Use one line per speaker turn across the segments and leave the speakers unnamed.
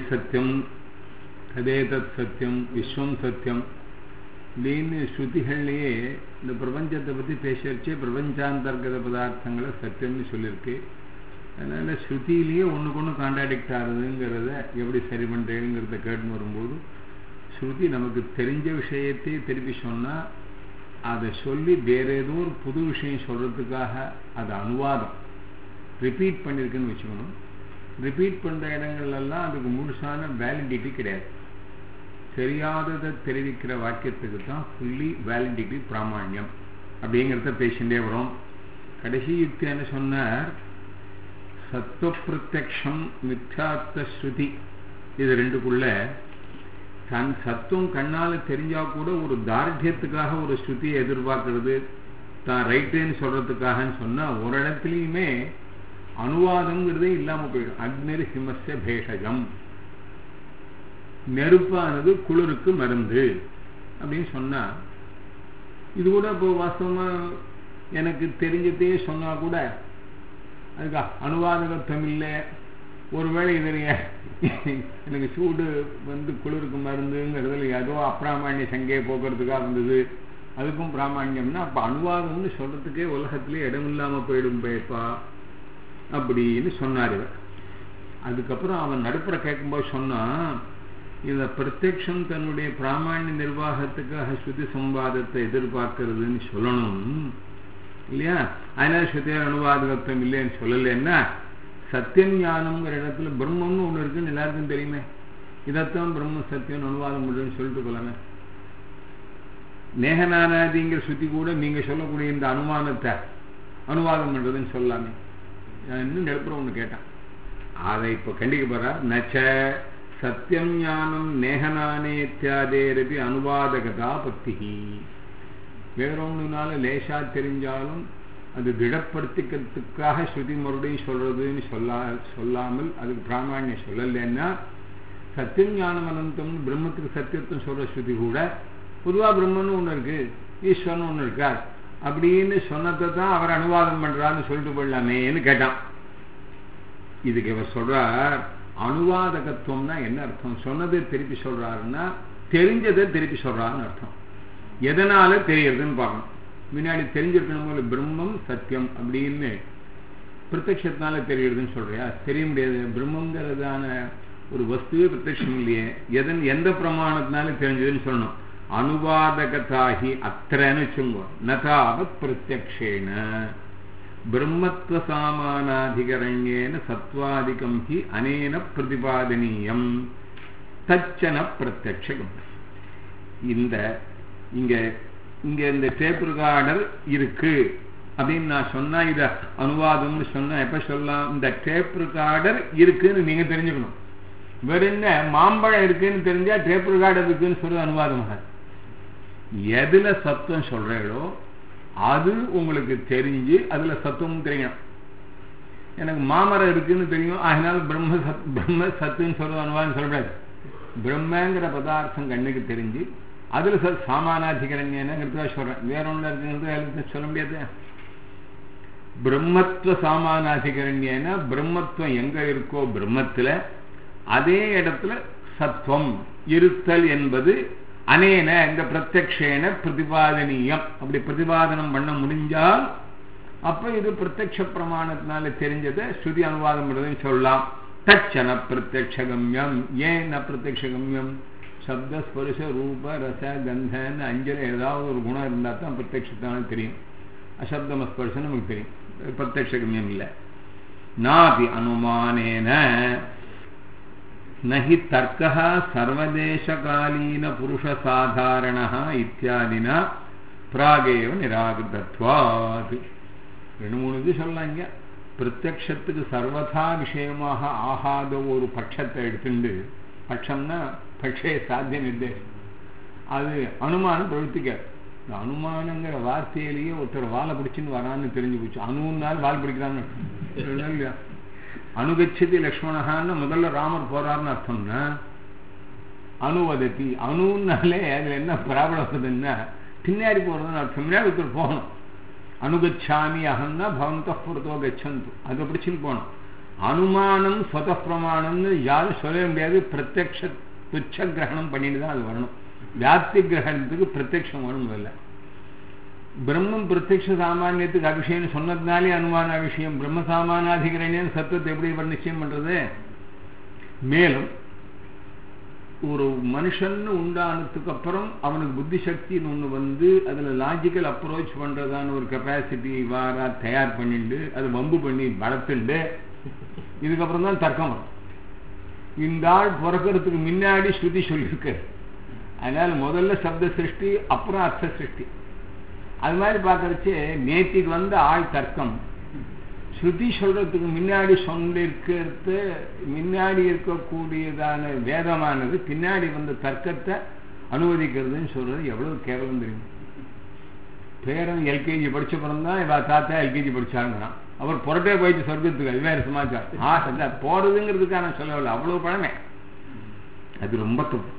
சத்தியம் ததேதத் சத்தியம் விஸ்வம் சத்தியம் அப்படின்னு ஸ்ருதிகள்லேயே இந்த பிரபஞ்சத்தை பற்றி பேசுறச்சே பிரபஞ்சாந்தர்கத பதார்த்தங்களை சத்தியம்னு சொல்லியிருக்கு அதனால் ஸ்ருதியிலேயே ஒன்றுக்கு ஒன்று கான்ட்ராடிக்ட் ஆகுதுங்கிறத எப்படி சரி பண்ணுறேங்கிறத கேட்டுன்னு வரும்போது ஸ்ருதி நமக்கு தெரிஞ்ச விஷயத்தை திருப்பி சொன்னால் அதை சொல்லி வேற ஏதோ ஒரு புது விஷயம் சொல்கிறதுக்காக அது அனுவாதம் ரிப்பீட் பண்ணியிருக்குன்னு வச்சுக்கணும் ரிப்பீட் பண்ணுற இடங்கள்லாம் அதுக்கு முழுசான வேலிடிட்டி கிடையாது தெரியாததை தெரிவிக்கிற வாக்கியத்துக்கு தான் ஃபுல்லி வேலிடிட்டி பிராமாண்யம் அப்படிங்கிறத பேசிகிட்டே வரும் கடைசி யுக்தி என்ன சொன்னார் சத்துவ பிரத்யக்ஷம் மித்யார்த்த ஸ்ருதி இது ரெண்டுக்குள்ள தன் சத்துவம் கண்ணால் தெரிஞ்சா கூட ஒரு தார்டியத்துக்காக ஒரு ஸ்ருதியை எதிர்பார்க்கறது தான் ரைட்டுன்னு சொல்றதுக்காகன்னு சொன்னா ஒரு இடத்துலையுமே அனுவாதங்கிறதே இல்லாம போயிடும் அக்னிர் ஹிமஸ்ய பேஷஜம் நெருப்பானது குளிருக்கு மருந்து அப்படின்னு சொன்னா இது கூட இப்போ வாஸ்தவமா எனக்கு தெரிஞ்சதே சொன்னா கூட அதுக்கு அனுவாதகத்துவம் இல்லை ஒருவேளை இதில் எனக்கு சூடு வந்து குளிருக்கு மருந்துங்கிறதுல ஏதோ அப்பிராமாண்ய சங்கையை போக்குறதுக்காக இருந்தது அதுக்கும் பிராமாண்யம்னா அப்போ அனுவாதம்னு சொல்றதுக்கே உலகத்திலே இடம் இல்லாமல் போயிடும் பேப்பா அப்படின்னு சொன்னார் இவர் அதுக்கப்புறம் அவன் நடுப்புற கேட்கும்போது சொன்னான் இந்த பிரத்யக்ஷம் தன்னுடைய பிராமணிய நிர்வாகத்துக்காக ஸ்ருதி சம்பாதத்தை எதிர்பார்க்கறதுன்னு சொல்லணும் இல்லையா அதனால ஸ்ருதிய அனுவாதகத்துவம் இல்லைன்னு சொல்லலைன்னா சத்தியம் ஞானம்ங்கிற இடத்துல பிரம்மம்னு ஒன்று இருக்குன்னு எல்லாருக்கும் தெரியுமே இதைத்தான் பிரம்ம சத்தியம் அனுவாதம் பண்ணுறதுன்னு சொல்லிட்டு போலாமே நேகநானாதிங்கிற சுத்தி கூட நீங்க சொல்லக்கூடிய இந்த அனுமானத்தை அனுவாதம் பண்றதுன்னு சொல்லலாமே இன்னும் நெருப்புற ஒன்று கேட்டான் அதை இப்போ கண்டிக்க போறா நச்ச சத்தியம் ஞானம் நேகநானேத்தியாதேரபி அனுவாதகதா பக்தி வேறொன்றுனால லேசா தெரிஞ்சாலும் அது திடப்படுத்திக்கிறதுக்காக ஸ்ருதி மறுபடியும் சொல்றதுன்னு சொல்லா சொல்லாமல் அதுக்கு பிராமணியம் சொல்லலைன்னா சத்தியம் ஞானம் அனந்தம்னு பிரம்மத்துக்கு சத்தியத்துவம் சொல்ற ஸ்ருதி கூட பொதுவாக பிரம்மன்னு ஒன்று இருக்கு ஈஸ்வரன் ஒன்று இருக்கார் அப்படின்னு சொன்னதை தான் அவர் அனுவாதம் பண்றான்னு சொல்லிட்டு போடலாமேன்னு கேட்டான் இதுக்கு இவர் சொல்றார் அனுவாதகத்துவம்னா என்ன அர்த்தம் சொன்னதை திருப்பி சொல்றாருன்னா தெரிஞ்சதை திருப்பி சொல்றாருன்னு அர்த்தம் எதனால தெரியறதுன்னு பார்க்கணும் முன்னாடி தெரிஞ்சிருக்கணும் போல பிரம்மம் சத்தியம் அப்படின்னு பிரத்யட்சத்தினால தெரியறதுன்னு சொல்றியா தெரிய முடியாது பிரம்மங்கிறதான ஒரு வஸ்துவே பிரத்யட்சம் இல்லையே எதன் எந்த பிரமாணத்தினால தெரிஞ்சதுன்னு சொல்லணும் அனுவாதகதாகி அத்திரன்னு வச்சுங்கோ நதாவத் பிரத்யக்ஷேன பிரம்மத்துவ சாமானாதிகரண்யேன சத்வாதிகம் ஹி அனேன பிரதிபாதனீயம் தச்சன பிரத்யக்ஷகம் இந்த இங்க இங்க இந்த டேப் ரெக்கார்டர் இருக்கு அப்படின்னு நான் சொன்னா இத அனுவாதம்னு சொன்னா எப்ப சொல்லலாம் இந்த டேப் ரெக்கார்டர் இருக்குன்னு நீங்க தெரிஞ்சுக்கணும் வேற என்ன மாம்பழம் இருக்குன்னு தெரிஞ்சா டேப் ரெக்கார்டர் இருக்குன்னு சொல்றது அனுவாதமாக எதுல சத்தம் சொல்றீங்களோ அது உங்களுக்கு தெரிஞ்சு அதுல சத்தமும் தெரியும் எனக்கு மாமரம் இருக்குன்னு தெரியும் அதனால பிரம்ம சத் பிரம்ம சத்துன்னு சொல்றது அனுவாதம் சொல்லக்கூடாது பிரம்மங்கிற பதார்த்தம் கண்ணுக்கு தெரிஞ்சு அதுல சார் சாமானாதிகரண்யங்கிறதுக்காக சொல்றேன் வேற ஒன்று இருக்குங்கிறது சொல்ல முடியாது பிரம்மத்துவ சாமானாதிகரண்யன பிரம்மத்துவம் எங்க இருக்கோ பிரம்மத்துல அதே இடத்துல சத்துவம் இருத்தல் என்பது அனேன இந்த பிரத்யக்ஷேன பிரதிபாதனீயம் அப்படி பிரதிபாதனம் பண்ண முடிஞ்சால் அப்ப இது பிரத்யக்ஷ பிரமாணத்தினால தெரிஞ்சதை ஸ்ருதி அனுவாதம் பண்ணுறதுன்னு சொல்லலாம் தச்சன பிரத்யக்ஷகம்யம் ஏன் ந பிரத்யக்ஷகம்யம் சப்த ஸ்பரிச ரூப ரச கந்தன்னு அஞ்சல் ஏதாவது ஒரு குணம் இருந்தால் தான் பிரத்யட்சத்தான தெரியும் அசப்தம ஸ்பர்சம் நமக்கு தெரியும் பிரத்யக்ஷகம்யம் இல்லை நாபி அனுமானேன நஹி தர்க்க சர்வதேசகாலீன புருஷ சாதாரண இத்தியாதினா பிராகேவ நிராகிருதத்வாது ரெண்டு மூணு இது சொல்லலாம் இங்க பிரத்யக்ஷத்துக்கு சர்வதா விஷயமாக ஆகாத ஒரு பட்சத்தை எடுத்துண்டு பட்சம்னா பட்சே சாத்திய நிர்தேசம் அது அனுமானம் பிரவர்த்திக்காது இந்த அனுமானங்கிற வார்த்தையிலேயே ஒருத்தர் வாழை பிடிச்சின்னு வரான்னு தெரிஞ்சு போச்சு அணுன்னாலும் வால் பிடிக்கிறான்னு இல்லையா அணுகச்சதி லக்ஷ்மணகான்னு முதல்ல ராமர் போறாருன்னு அர்த்தம்னா அணுவதத்தி அணுன்னாலே அதுல என்ன ப்ராப்ளம் வருதுன்னா பின்னாடி போறதுன்னு அர்த்தம் முன்னாடி ஒருத்தர் போகணும் அணுகச்சாமி அகம்னா பவந்த புறத்தோ கச்சந்து அதை பிடிச்சின்னு போகணும் அனுமானம் சொத பிரமாணம்னு யாரும் சொல்ல முடியாது பிரத்யக்ஷ துச்ச கிரகணம் பண்ணிட்டு தான் அது வரணும் வியாப்தி கிரகணத்துக்கு பிரத்யக்ஷம் வரும் முதல்ல பிரம்மம் பிரத்யக்ஷ சாமானியத்துக்கு அபிஷேகம் சொன்னதுனாலே அனுமான விஷயம் பிரம்ம சாமானாதிகரணியன் சத்துவத்தை எப்படி இவர் நிச்சயம் பண்றது மேலும் ஒரு மனுஷன் உண்டானதுக்கு அப்புறம் அவனுக்கு புத்தி சக்தின்னு ஒன்று வந்து அதில் லாஜிக்கல் அப்ரோச் பண்ணுறதான ஒரு கெப்பாசிட்டி வாரா தயார் பண்ணிட்டு அது வம்பு பண்ணி வளர்த்துண்டு இதுக்கப்புறம் தான் தர்க்கம் வரும் இந்த ஆள் பிறக்கிறதுக்கு முன்னாடி ஸ்ருதி சொல்லியிருக்கு அதனால் முதல்ல சப்த சிருஷ்டி அப்புறம் அர்த்த சிருஷ்டி அது மாதிரி பார்க்கறச்சு நேத்திக்கு வந்த ஆள் தர்க்கம் ஸ்ருதி சொல்றதுக்கு முன்னாடி சொல்லிருக்கிறது முன்னாடி இருக்கக்கூடியதான வேதமானது பின்னாடி வந்த தர்க்கத்தை அனுமதிக்கிறதுன்னு சொல்றது எவ்வளவு கேவலம் தெரியும் பேரன் எல்கேஜி படிச்ச பிறந்தான் தான் இவ தாத்தா எல்கேஜி படிச்சாங்கிறான் அவர் புரட்டே போயிட்டு சொர்க்கத்துக்கு அது வேற சமாச்சாரம் ஆ சந்தா போறதுங்கிறதுக்கான சொல்லவில்லை அவ்வளவு பழமை அது ரொம்ப தப்பு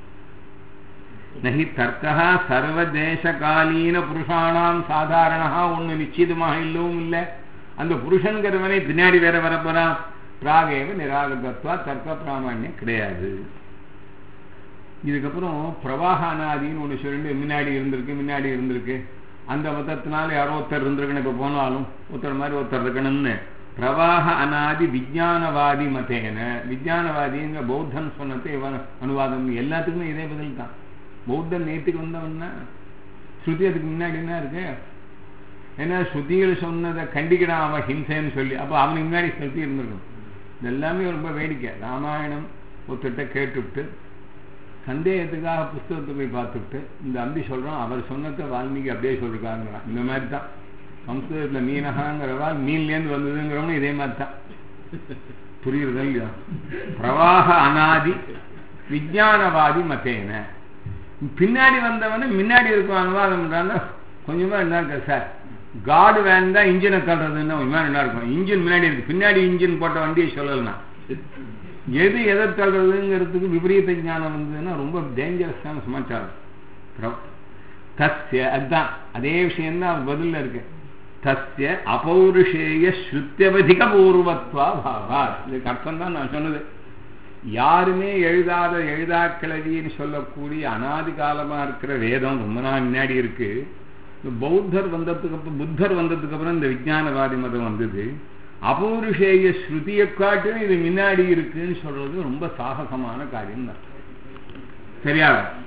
நகி தர்க்கா சர்வதேசகாலீன புருஷானாம் சாதாரணா ஒண்ணு நிச்சயமாக இல்லவும் இல்லை அந்த புருஷன்கிறவனே பின்னாடி வேற வரப்போறான் பிராகேவ நிராகதத்வா தர்க்க பிராமணியம் கிடையாது இதுக்கப்புறம் பிரவாக அனாதின்னு ஒன்று சொல்லிட்டு முன்னாடி இருந்திருக்கு முன்னாடி இருந்திருக்கு அந்த மதத்தினால யாரோ ஒருத்தர் இருந்திருக்கணும் இப்போ போனாலும் ஒருத்தர் மாதிரி ஒருத்தர் இருக்கணும்னு பிரவாக அனாதி விஜயானவாதி மதேன விஜயானவாதிங்க பௌத்தன் சொன்னது இவன் அனுவாதம் எல்லாத்துக்குமே இதே பதில் தான் பௌத்தன் நேற்றுக்கு வந்தவன்னா ஸ்ருதி அதுக்கு முன்னாடி என்ன இருக்கு ஏன்னா ஸ்ருதிகள் சொன்னதை கண்டிக்கிறான் அவன் ஹிம்சைன்னு சொல்லி அப்போ அவனுக்கு முன்னாடி ஸ்ருதி இருந்திருக்கும் இதெல்லாமே ரொம்ப வேடிக்கை ராமாயணம் ஒருத்தட்ட கேட்டுவிட்டு சந்தேகத்துக்காக புஸ்தகத்தை போய் பார்த்துட்டு இந்த அம்பி சொல்கிறான் அவர் சொன்னதை வால்மீகி அப்படியே சொல்லிருக்காங்கிறான் இந்த மாதிரி தான் சம்ஸ்கிருதத்தில் மீனகாங்கிறவா மீன்லேருந்து வந்ததுங்கிறவனும் இதே மாதிரி தான் புரியுறது இல்லையா பிரவாக அனாதி விஜயானவாதி மத்தேன பின்னாடி வந்தவன முன்னாடி இருக்கும் அனுவாதம் கொஞ்சமா என்ன இருக்கு சார் காடு வேன் தான் இன்ஜினை தள்ளுறதுன்னா கொஞ்சமா என்ன இருக்கும் இன்ஜின் முன்னாடி இருக்கு பின்னாடி இன்ஜின் போட்ட வண்டியை சொல்லலாம் எது எதை தள்ளுறதுங்கிறதுக்கு விபரீத ஞானம் வந்ததுன்னா ரொம்ப டேஞ்சரஸான சமாச்சாரம் தஸ்ய அதுதான் அதே விஷயம்தான் பதில் இருக்கு தஸ்ய அபௌருஷேய ஸ்ருத்தியவதிக பூர்வத்வா பாவா இதுக்கு அர்த்தம் தான் நான் சொன்னது யாருமே எழுதாத எழுதா கிளவின்னு சொல்லக்கூடிய அனாதி காலமா இருக்கிற வேதம் ரொம்ப நாள் முன்னாடி இருக்கு பௌத்தர் வந்ததுக்கு அப்புறம் புத்தர் வந்ததுக்கு அப்புறம் இந்த விஜயானவாதி மதம் வந்தது அபௌருஷேய ஸ்ருதியை காட்டும் இது முன்னாடி இருக்குன்னு சொல்றது ரொம்ப சாகசமான காரியம் சரியா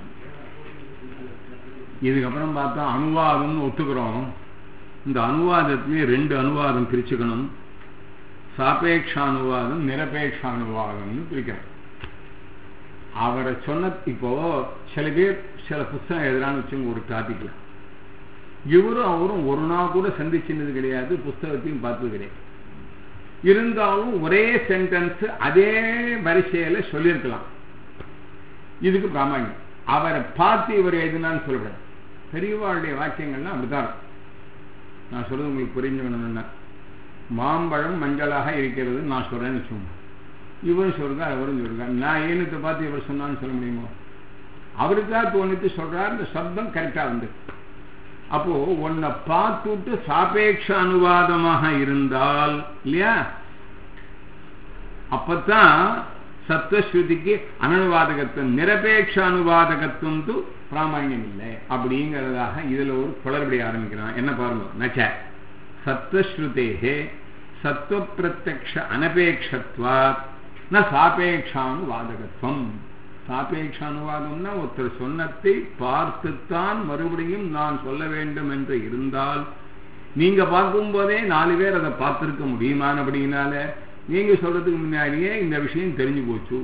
இதுக்கப்புறம் பார்த்தா அனுவாதம்னு ஒத்துக்கிறோம் இந்த அனுவாதத்திலே ரெண்டு அனுவாதம் பிரிச்சுக்கணும் சாபேட்ச அனுவாதம் நிரபேட்ச அனுவாதம்னு பிரிக்கணும் அவரை சொன்ன இப்போ சில பேர் சில புஸ்தகம் எழுதுறான்னு வச்சுங்க ஒரு டாபிக்ல இவரும் அவரும் ஒரு நாள் கூட சந்திச்சினது கிடையாது புஸ்தகத்தையும் பார்த்தது கிடையாது இருந்தாலும் ஒரே சென்டென்ஸ் அதே வரிசையில சொல்லியிருக்கலாம் இதுக்கு பிராமணியம் அவரை பார்த்து இவர் எழுதினான்னு சொல்றேன் பெரியவாளுடைய வாக்கியங்கள்லாம் அப்படிதான் நான் சொல்றது உங்களுக்கு புரிஞ்சுக்கணும்னா மாம்பழம் மஞ்சளாக இருக்கிறது நான் சொல்றேன்னு வச்சுக்கோங்க இவரும் சொல்றார் அவரும் சொல்றார் நான் ஏனத்தை பார்த்து இவர் சொன்னான்னு சொல்ல முடியுமோ அவருக்காக தோணித்து சொல்றார் இந்த சப்தம் கரெக்டா வந்து அப்போ உன்னை பார்த்துட்டு சாபேட்ச அனுவாதமாக இருந்தால் இல்லையா அப்பத்தான் சத்வஸ்ருதிக்கு அனுவாதகத்துவம் நிரபேட்ச அனுவாதகத்துவம் து பிராமணியம் இல்லை அப்படிங்கிறதாக இதுல ஒரு குளறுபடி ஆரம்பிக்கிறான் என்ன பாருங்க நச்ச சத்வஸ்ருதேகே சத்வ பிரத்யக்ஷ அனபேட்சத்வாத் ந சாபேட்சானுவாதகத்துவம் சாபேட்ச அனுவாதம்னா ஒருத்தர் சொன்னத்தை பார்த்துத்தான் மறுபடியும் நான் சொல்ல வேண்டும் என்று இருந்தால் நீங்க பார்க்கும் போதே நாலு பேர் அதை பார்த்திருக்க முடியுமானபடினால நீங்க சொல்றதுக்கு முன்னாடியே இந்த விஷயம் தெரிஞ்சு போச்சு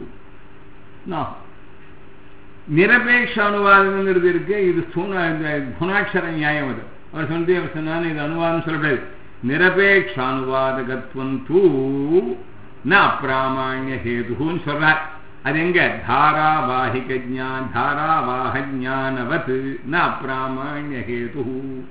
நிரபேட்ச அனுவாதம்ங்கிறது இருக்கு இது குணாட்சர நியாயம் அது அவர் சொன்னது அவர் சொன்னாலும் இது அனுவாதம் சொல்லக்கூடாது நிரபேட்ச அனுவாதகத்துவம் தூ ந அப்பிராமாணிய ஹேதுன்னு சொல்றார் அது எங்க தாராவாஹிக ஜான் தாராவாக ஜானவத் ந அப்பிராமாணிய ஹேது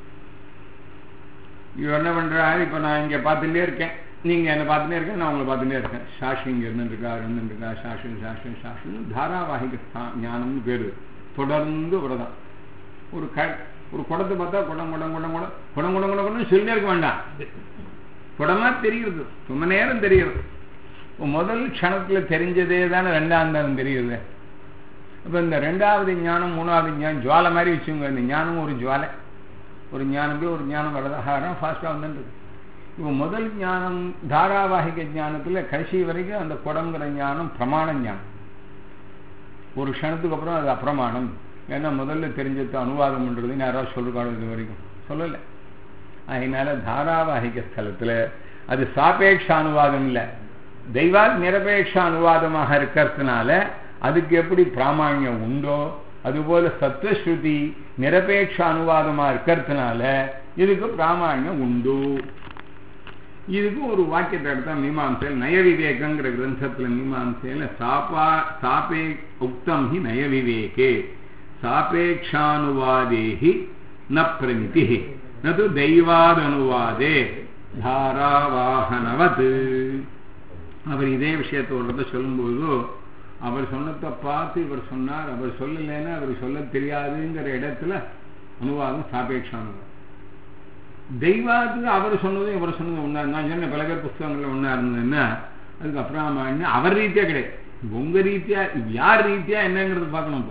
இவர் என்ன பண்றாரு இப்ப நான் இங்க பார்த்துட்டே இருக்கேன் நீங்க என்ன பார்த்துட்டே இருக்கேன் நான் உங்களை பார்த்துட்டே இருக்கேன் சாஷி இங்க இருந்துருக்கா இருந்துருக்கா சாஷி சாஷி சாஷி தாராவாகிக ஞானம்னு பேரு தொடர்ந்து விரதம் ஒரு க ஒரு குடத்தை பார்த்தா குடம் குடம் குடம் குடம் குடம் குடம் குடம் குடம் சொல்லிட்டே இருக்க வேண்டாம் குடமா தெரிகிறது ரொம்ப நேரம் தெரிகிறது முதல் க்ஷணத்துல தெரிஞ்சதே தானே ரெண்டாம் தரம் தெரியுது இப்போ இந்த ரெண்டாவது ஞானம் மூணாவது ஞானம் ஜுவாலை மாதிரி வச்சுங்க இந்த ஞானம் ஒரு ஜுவாலை ஒரு ஞானம் போய் ஒரு ஞானம் வரதாகாரம் ஃபாஸ்ட்டாக வந்துருக்கு இப்போ முதல் ஞானம் தாராவாகிக ஞானத்தில் கடைசி வரைக்கும் அந்த குடங்கிற ஞானம் பிரமாண ஞானம் ஒரு க்ஷணத்துக்கு அப்புறம் அது அப்பிரமாணம் ஏன்னா முதல்ல தெரிஞ்சது அனுவாதம் பண்ணுறதுன்னு யாராவது சொல்லிருக்காங்க இது வரைக்கும் சொல்லலை அதனால தாராவாகிக ஸ்தலத்தில் அது சாபேட்ச அனுவாதம் இல்லை தெய்வா நிரபேட்ச அனுவாதமாக இருக்கிறதுனால அதுக்கு எப்படி பிராமாண்யம் உண்டோ அதுபோல சத்வஸ்ருதி நிரபேட்ச அனுவாதமா இருக்கிறதுனால இதுக்கு பிராமாண்யம் உண்டு இதுக்கு ஒரு வாக்கியத்தை எடுத்தா மீமாம்சையில் நயவிவேகங்கிற கிரந்தத்துல மீமாம்சையில் சாப்பா சாபே உக்தம் ஹி நயவிவேகே சாபேக்ஷானுவாதேஹி ந பிரமிதி நது தெய்வாதனுவாதே தாராவாகனவத் அவர் இதே விஷயத்தோட சொல்லும்போது அவர் சொன்னதை பார்த்து இவர் சொன்னார் அவர் சொல்லலைன்னா அவர் சொல்ல தெரியாதுங்கிற இடத்துல அனுவாதம் சாபேட்சானுவாதம் தெய்வாத்துக்கு அவர் சொன்னதும் இவர் சொன்னதும் ஒன்றா நான் சொன்ன பல பேர் புஸ்தகங்கள்ல ஒன்றா இருந்ததுன்னா அதுக்கு அப்புறம் அவர் ரீதியா கிடையாது உங்க ரீதியா யார் ரீதியா என்னங்கிறது பார்க்கணும்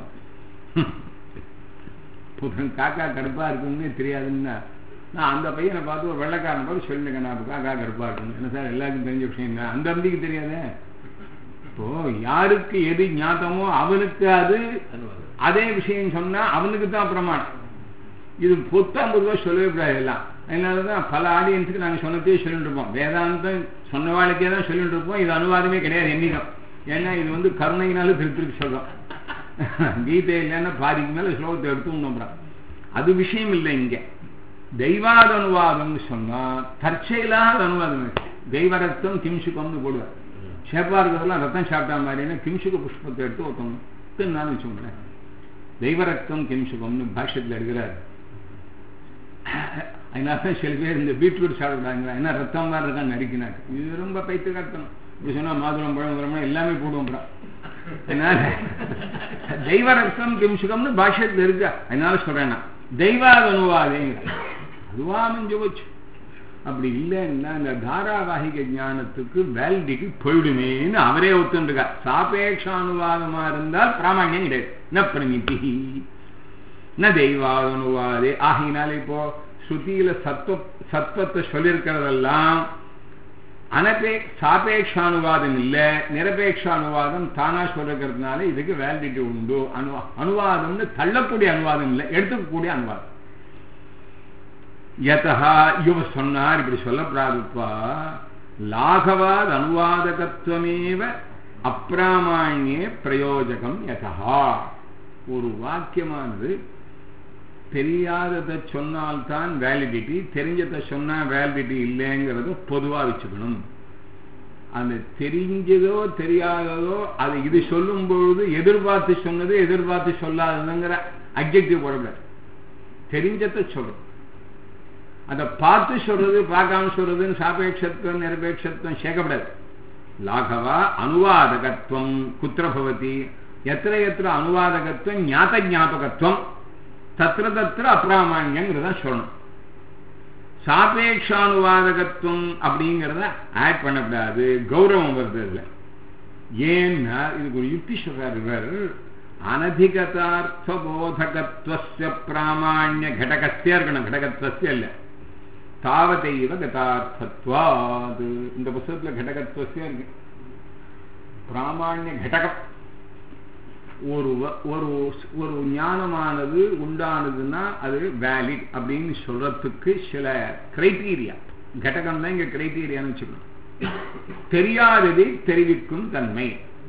புதன் காக்கா கடுப்பா இருக்குன்னு தெரியாதுன்னா நான் அந்த பையனை பார்த்து ஒரு வெள்ளைக்காரனை பார்த்து சொல்லிட்டேன் நான் காக்கா கடுப்பா இருக்குன்னு என்ன சார் எல்லாருக்கும் தெரிஞ்ச விஷயம் தான் அந்த தம்பிக்கு தெரியாதே இப்போ யாருக்கு எது ஞாபகமோ அவனுக்கு அது அதே விஷயம் சொன்னா அவனுக்கு தான் பிரமாணம் இது பொத்தாம் பொதுவாக சொல்லவே கூடாது எல்லாம் அதனால தான் பல ஆடியன்ஸுக்கு நாங்கள் சொன்னதே சொல்லிட்டு இருப்போம் வேதாந்தம் சொன்ன வாழ்க்கையே தான் சொல்லிட்டு இருப்போம் இது அனுவாதமே கிடையாது என்னைக்கும் ஏன்னா இது வந்து கருணையினாலும் திரு திருப்பி சொல்றோம் கீதை இல்லைன்னா பாதிக்கு மேலே ஸ்லோகத்தை எடுத்து நம்புறோம் அது விஷயம் இல்லை இங்க தெய்வாத அனுவாதம்னு சொன்னா தற்செயலாக அனுவாதம் தெய்வ ரத்தம் கிம்சுக்கம்னு போடுவார் ஷேப்பா இருக்கிறதெல்லாம் ரத்தம் சாப்பிட்டா மாதிரினா கிம்சுக புஷ்பத்தை எடுத்து ஒருத்தவங்க தின்னான்னு வச்சுக்கோங்களேன் தெய்வ ரத்தம் கிம்சுகம்னு பாஷ்யத்தில் எடுக்கிறார் அதனால சில பேர் இந்த பீட்ரூட் சாப்பிடுறாங்க ஏன்னா ரத்தம் தான் இருக்கான்னு நடிக்கிறாங்க இது ரொம்ப பைத்து கட்டணும் இப்படி சொன்னா மாதுளம் பழம் உரம்னா எல்லாமே போடுவோம் அதனால தெய்வ ரத்தம் கிம்சுகம்னு பாஷ்யத்தில் இருக்கு அதனால சொல்றேன் நான் தெய்வாத அனுவாதேங்க அதுவா அமைஞ்சு போச்சு அப்படி இல்லைன்னா இந்த தாராவாகிக ஞானத்துக்கு வேலிடிட்டி போயிடுமேன்னு அவரே ஒத்துருக்கார் சாபேட்சானுவாதமா இருந்தால் பிராமணியம் கிடையாது ந பிரமிதி ந தெய்வாதனுவாதே ஆகினால இப்போ ஸ்ருதியில சத்துவ சத்துவத்தை சொல்லியிருக்கிறதெல்லாம் அனபே சாபேட்சானுவாதம் இல்லை நிரபேட்சானுவாதம் தானா சொல்லிருக்கிறதுனால இதுக்கு வேலிடிட்டி உண்டு அனு அனுவாதம்னு தள்ளக்கூடிய அனுவாதம் இல்லை எடுத்துக்கக்கூடிய அனுவாதம் யதா இவ சொன்னார் இப்படி சொல்லப்படாதுப்பா லாகவாத் அனுவாதகத்துவமேவ அப்பிராமாண்யே பிரயோஜகம் யதா ஒரு வாக்கியமானது தெரியாததை சொன்னால்தான் வேலிடிட்டி தெரிஞ்சதை சொன்னா வேலிடிட்டி இல்லைங்கிறத பொதுவா வச்சுக்கணும் அந்த தெரிஞ்சதோ தெரியாததோ அது இது சொல்லும் பொழுது எதிர்பார்த்து சொன்னது எதிர்பார்த்து சொல்லாததுங்கிற அப்ஜெக்டிவ் போடக்கூடாது தெரிஞ்சதை சொல்றோம் அதை பார்த்து சொல்றது பார்க்காம சொல்றதுன்னு சாபேட்சத்துவம் நிரபேட்சத்துவம் சேர்க்கப்படாது லாகவா அனுவாதகத்துவம் குத்திர பவதி எத்திர எத்திர அனுவாதகத்துவம் ஞாத ஞாபகத்துவம் தத்திர தத்திர அப்பிராமான்யங்கிறத சொல்லணும் சாபேட்சானுவாதகத்துவம் அப்படிங்கிறத ஆட் பண்ணக்கூடாது கௌரவம் வருது இல்லை ஏன்னா இதுக்கு ஒரு யுக்தி சொல்றார் இவர் அனதிகதார்த்தபோதகத்துவ பிராமாண்ய கடகஸ்தியா இருக்கணும் கடகத்துவஸ்ய இல்லை தாவதைவ கதார்த்தத்வாது இந்த புஸ்தகத்துல கடகத்துவஸ்ய இருக்கு பிராமாண்ய கடகம் ஒரு ஒரு ஒரு ஞானமானது உண்டானதுன்னா அது வேலிட் அப்படின்னு சொல்றதுக்கு சில கிரைட்டீரியா கடகம் தான் இங்க கிரைட்டீரியான்னு வச்சுக்கணும் தெரியாததை தெரிவிக்கும் தன்மை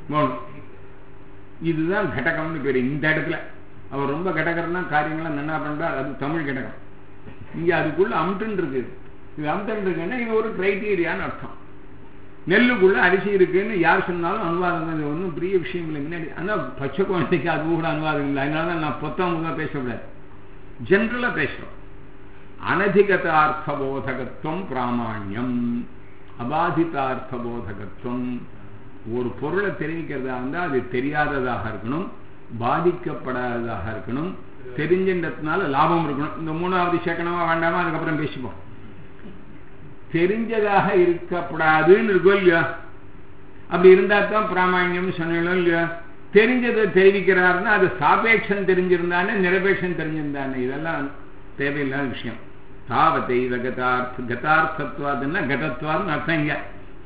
இதுதான் கடகம்னு பேரு இந்த இடத்துல அவர் ரொம்ப கடகர்னா காரியங்கள்லாம் நன்னா பண்றார் அது தமிழ் கடகம் இங்க அதுக்குள்ள அம்டன் இருக்கு இது அம்டன் இருக்குன்னா இது ஒரு கிரைட்டீரியான்னு அர்த்தம் நெல்லுக்குள்ள அரிசி இருக்குன்னு யார் சொன்னாலும் அனுவாதம் தான் இது ஒன்றும் பெரிய விஷயம் இல்லை முன்னாடி ஆனால் பச்சை குழந்தைக்கு அது கூட அனுவாதம் இல்லை அதனால தான் நான் பொத்தவங்க பேசக்கூடாது ஜென்ரலாக பேசுகிறோம் அனதிகதார்த்தபோதகத்துவம் பிராமாண்யம் அபாதிதார்த்தபோதகத்துவம் ஒரு பொருளை தெரிவிக்கிறதா இருந்தால் அது தெரியாததாக இருக்கணும் பாதிக்கப்படாததாக இருக்கணும் தெரிஞ்சின்றதுனால லாபம் இருக்கணும் இந்த மூணாவது சேர்க்கணுமா வேண்டாமா அதுக்கப்புறம் பேசிப்போம் தெரிஞ்சதாக இருக்கப்படாதுன்னு இருக்கோ இல்லையா அப்படி இருந்தா தான் பிராமணியம் சொன்னாலும் இல்லையா தெரிஞ்சதை தெரிவிக்கிறாருன்னா அது சாபேட்சம் தெரிஞ்சிருந்தானே நிரபேட்சம் தெரிஞ்சிருந்தானே இதெல்லாம் தேவையில்லாத விஷயம் தாவத்தைவ கதார்த்த கதார்த்தத்வாதுன்னா கடத்வாதுன்னு அர்த்தம் இங்க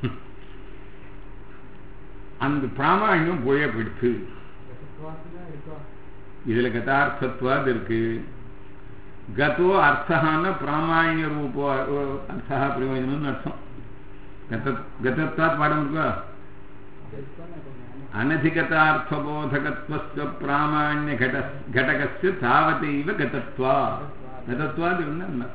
அந்த பிராமணியம் போயே போயிடுச்சு இதுல கதார்த்தத்வாது இருக்கு கதோ அர்த்தகான பிராமணிய ரூபோ அர்த்தா பிரயோஜனம்னு அர்த்தம் கதத்வாத் பாடம் இருக்கா அனதிகதார்த்தபோதகத்வஸ்ய பிராமாண்ய கட கடகஸ்ய தாவதைவ கதத்வா கதத்வாது இருந்தா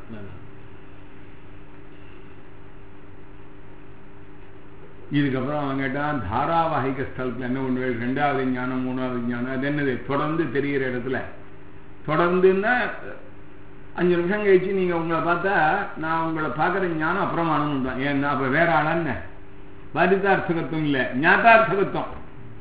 இதுக்கப்புறம் அவன் கேட்டான் தாராவாகிக ஸ்தலத்தில் என்ன பண்ணுவேன் ரெண்டாவது ஞானம் மூணாவது ஞானம் அது என்னது தொடர்ந்து தெரிகிற இடத்துல தொடர்ந்துன்னா அஞ்சு நிமிஷம் கழிச்சு நீங்க உங்களை பார்த்தா நான் உங்களை பார்க்குற ஞானம் அப்புறமானு தான் ஏன்னா அப்ப வேற ஆளான்னு பாதிதார்த்தகத்துவம் இல்லை ஞாதார்த்தகத்துவம்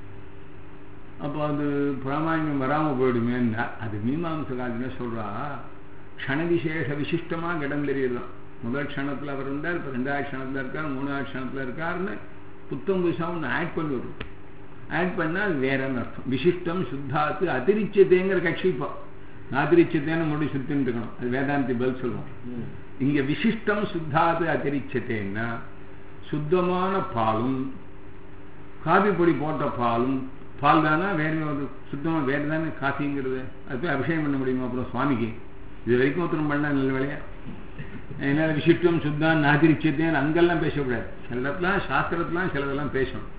அப்போ அது பிராமணியம் வராமல் போயிடுமேன்னா அது மீமாம்சகாதின சொல்றா க்ஷணவிசேஷ விசிஷ்டமா இடம் தெரியுதுதான் முதல் க்ஷணத்தில் அவர் இருந்தார் இப்போ ரெண்டாவது க்ஷணத்தில் இருக்கார் மூணாவது க்ஷணத்தில் இருக்காருன்னு புத்தம் புதுசாக ஒன்று ஆட் பண்ணி வரும் ஆட் பண்ணால் அது வேறன்னு அர்த்தம் விசிஷ்டம் சுத்தாத்து அதிரிச்சதேங்கிற கட்சி இப்போ நாதிரிச்சதேன்னு முடி சுத்தின்னு இருக்கணும் அது வேதாந்தி பதில் சொல்லுவோம் இங்க விசிஷ்டம் சுத்தாது அதிரிச்சதேன்னா சுத்தமான பாலும் காபி பொடி போட்ட பாலும் பால் தானே வேற ஒரு சுத்தமாக வேறு தானே காஃபிங்கிறது அது போய் அபிஷேகம் பண்ண முடியுமா அப்புறம் சுவாமிக்கு இது வரைக்கும் ஒருத்தரும் பண்ண நல்ல வேலையா என்னால் விசிஷ்டம் சுத்தம் நாதிரிச்சத்தேன்னு அங்கெல்லாம் பேசக்கூடாது சில இடத்துல சாஸ்திரத்துலாம் சிலதெல்லாம் பேசணும்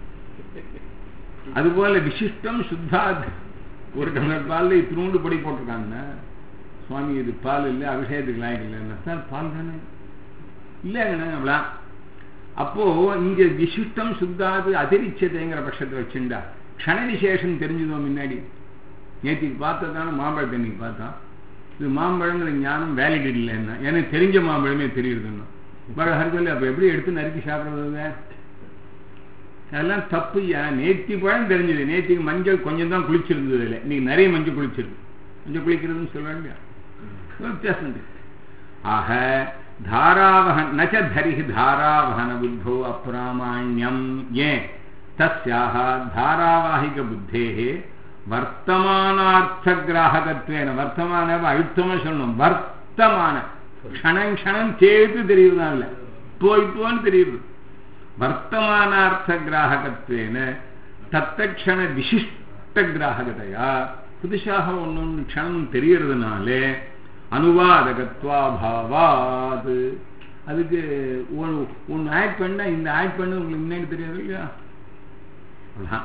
அதுபோல விசிஷ்டம் சுத்தாத் ஒரு டம்ளர் பாலில் இத்தினூண்டு பொடி போட்டிருக்காங்க சுவாமி இது பால் இல்லை அபிஷேகத்துக்கு லாய்க்கு இல்லைன்னா சார் பால் தானே இல்லைங்கண்ணா அவ்வளோ அப்போ இங்க விசிஷ்டம் சுத்தாது அதிரிச்சதைங்கிற பட்சத்தை வச்சுண்டா க்ஷண விசேஷம் தெரிஞ்சுதோ முன்னாடி நேற்றுக்கு பார்த்ததான மாம்பழத்தை இன்னைக்கு பார்த்தோம் இது மாம்பழங்கிற ஞானம் வேலிட் இல்லைன்னா எனக்கு தெரிஞ்ச மாம்பழமே தெரியுதுன்னா மழை ஹரிக்கல் அப்போ எப்படி எடுத்து நறுக்கி சாப்பிட்றது அதெல்லாம் தப்பு நேத்தி பழம் தெரிஞ்சது நேத்திக்கு மஞ்சள் கொஞ்சம் தான் குளிச்சிருந்தது இல்லை இன்னைக்கு நிறைய மஞ்சள் குளிச்சிருக்கு மஞ்சள் குளிக்கிறதுன்னு சொல்ல வேண்டிய வித்தியாசம் ஆக தாராவகன் நச்ச தரிஹி தாராவகன புத்தோ அப்பிராமாண்யம் ஏன் தஸ்யாக தாராவாகிக புத்தேகே வர்த்தமானார்த்த கிராகத்வேன வர்த்தமான அழுத்தமா சொல்லணும் வர்த்தமான க்ஷணம் க்ஷணம் சேர்த்து தெரியுதுதான் இல்லை போய் போன்னு தெரியுது வர்த்தமானார்த்த கிராகத்வேன தத்தக்ஷண விசிஷ்ட கிராகதையா புதுசாக ஒன்று க்ஷணம் தெரியறதுனாலே அனுவாதகத்வாபாவாது அதுக்கு ஒன்று ஆட் பண்ண இந்த ஆட் பண்ண உங்களுக்கு முன்னாடி தெரியாது இல்லையா அவ்வளோதான்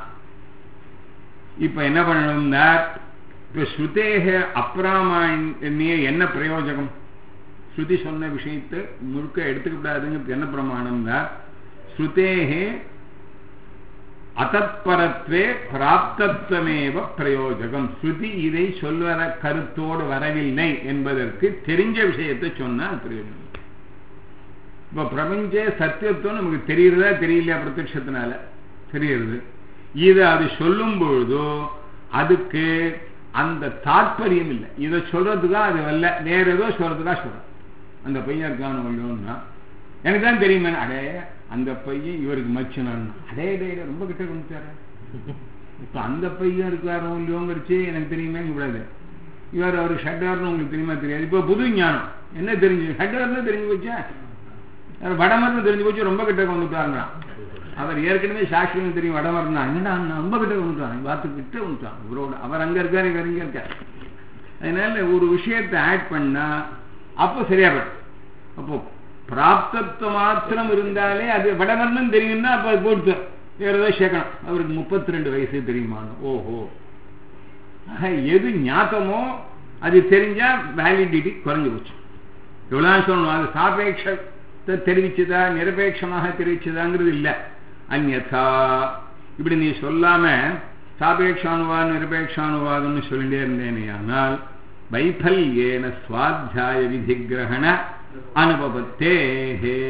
இப்ப என்ன பண்ணணும்னா இப்ப ஸ்ருதேக அப்பிராமாண்ய என்ன பிரயோஜகம் ஸ்ருதி சொன்ன விஷயத்தை முழுக்க எடுத்துக்கூடாதுங்கிறது என்ன பிரமாணம்னா ஸ்ருதேகே அத்தத்பரத்வே பிராப்தத்வமேவ பிரயோஜகம் ஸ்ருதி இதை சொல்வர கருத்தோடு வரவில்லை என்பதற்கு தெரிஞ்ச விஷயத்தை சொன்னால் பிரயோஜனம் இப்ப பிரபஞ்ச சத்தியத்துவம் நமக்கு தெரியுறதா தெரியலையா பிரத்யட்சத்தினால தெரியுறது இது அது சொல்லும் பொழுதோ அதுக்கு அந்த தாற்பயம் இல்லை இதை சொல்றதுக்கா அது வரல வேற ஏதோ சொல்றதுக்கா சொல்றேன் அந்த பையன் இருக்கான்னு இல்லையோன்னா எனக்கு தான் தெரியுமே அடே அந்த பையன் இவருக்கு மச்சினான் அதே டே ரொம்ப கிட்ட கொண்டுட்டாரு இப்ப அந்த பையன் இருக்காரோ இல்லையோங்கிறச்சு எனக்கு தெரியுமே கூடாது இவர் அவர் ஷட்டர்னு உங்களுக்கு தெரியுமா தெரியாது இப்ப புது ஞானம் என்ன தெரிஞ்சு ஷட்டர்னு தெரிஞ்சு போச்சா வடமர்னு தெரிஞ்சு போச்சு ரொம்ப கிட்ட கொண்டுட்டாருங்கிறான் அவர் ஏற்கனவே சாஸ்திரம் தெரியும் வடமர்னா என்னடா ரொம்ப கிட்ட கொண்டுட்டான் பார்த்து கிட்ட கொண்டுட்டான் இவரோட அவர் அங்க இருக்காரு இவர் இங்க இருக்காரு அதனால ஒரு விஷயத்தை ஆட் பண்ணா அப்போ சரியா போயிடும் அப்போ பிராப்தத்துவ மாத்திரம் இருந்தாலே அது வடமர்னு தெரியும்னா அப்ப அது போட்டு வேற ஏதோ சேர்க்கணும் அவருக்கு முப்பத்தி ரெண்டு வயசு தெரியுமான்னு ஓஹோ எது ஞாபகமோ அது தெரிஞ்சா வேலிடிட்டி குறைஞ்சு போச்சு இவ்வளவு சொல்லணும் அது சாபேட்சத்தை தெரிவிச்சதா நிரபேட்சமாக தெரிவிச்சதாங்கிறது இல்லை அந்நா இப்படி நீ சொல்லாம சாபேட்சானுவாதம் நிரபேட்சானுவாதம்னு சொல்லிட்டே இருந்தேனே ஆனால் வைஃபல்யேன சுவாத்தியாய விதி கிரகண அனுபவத்தேஹே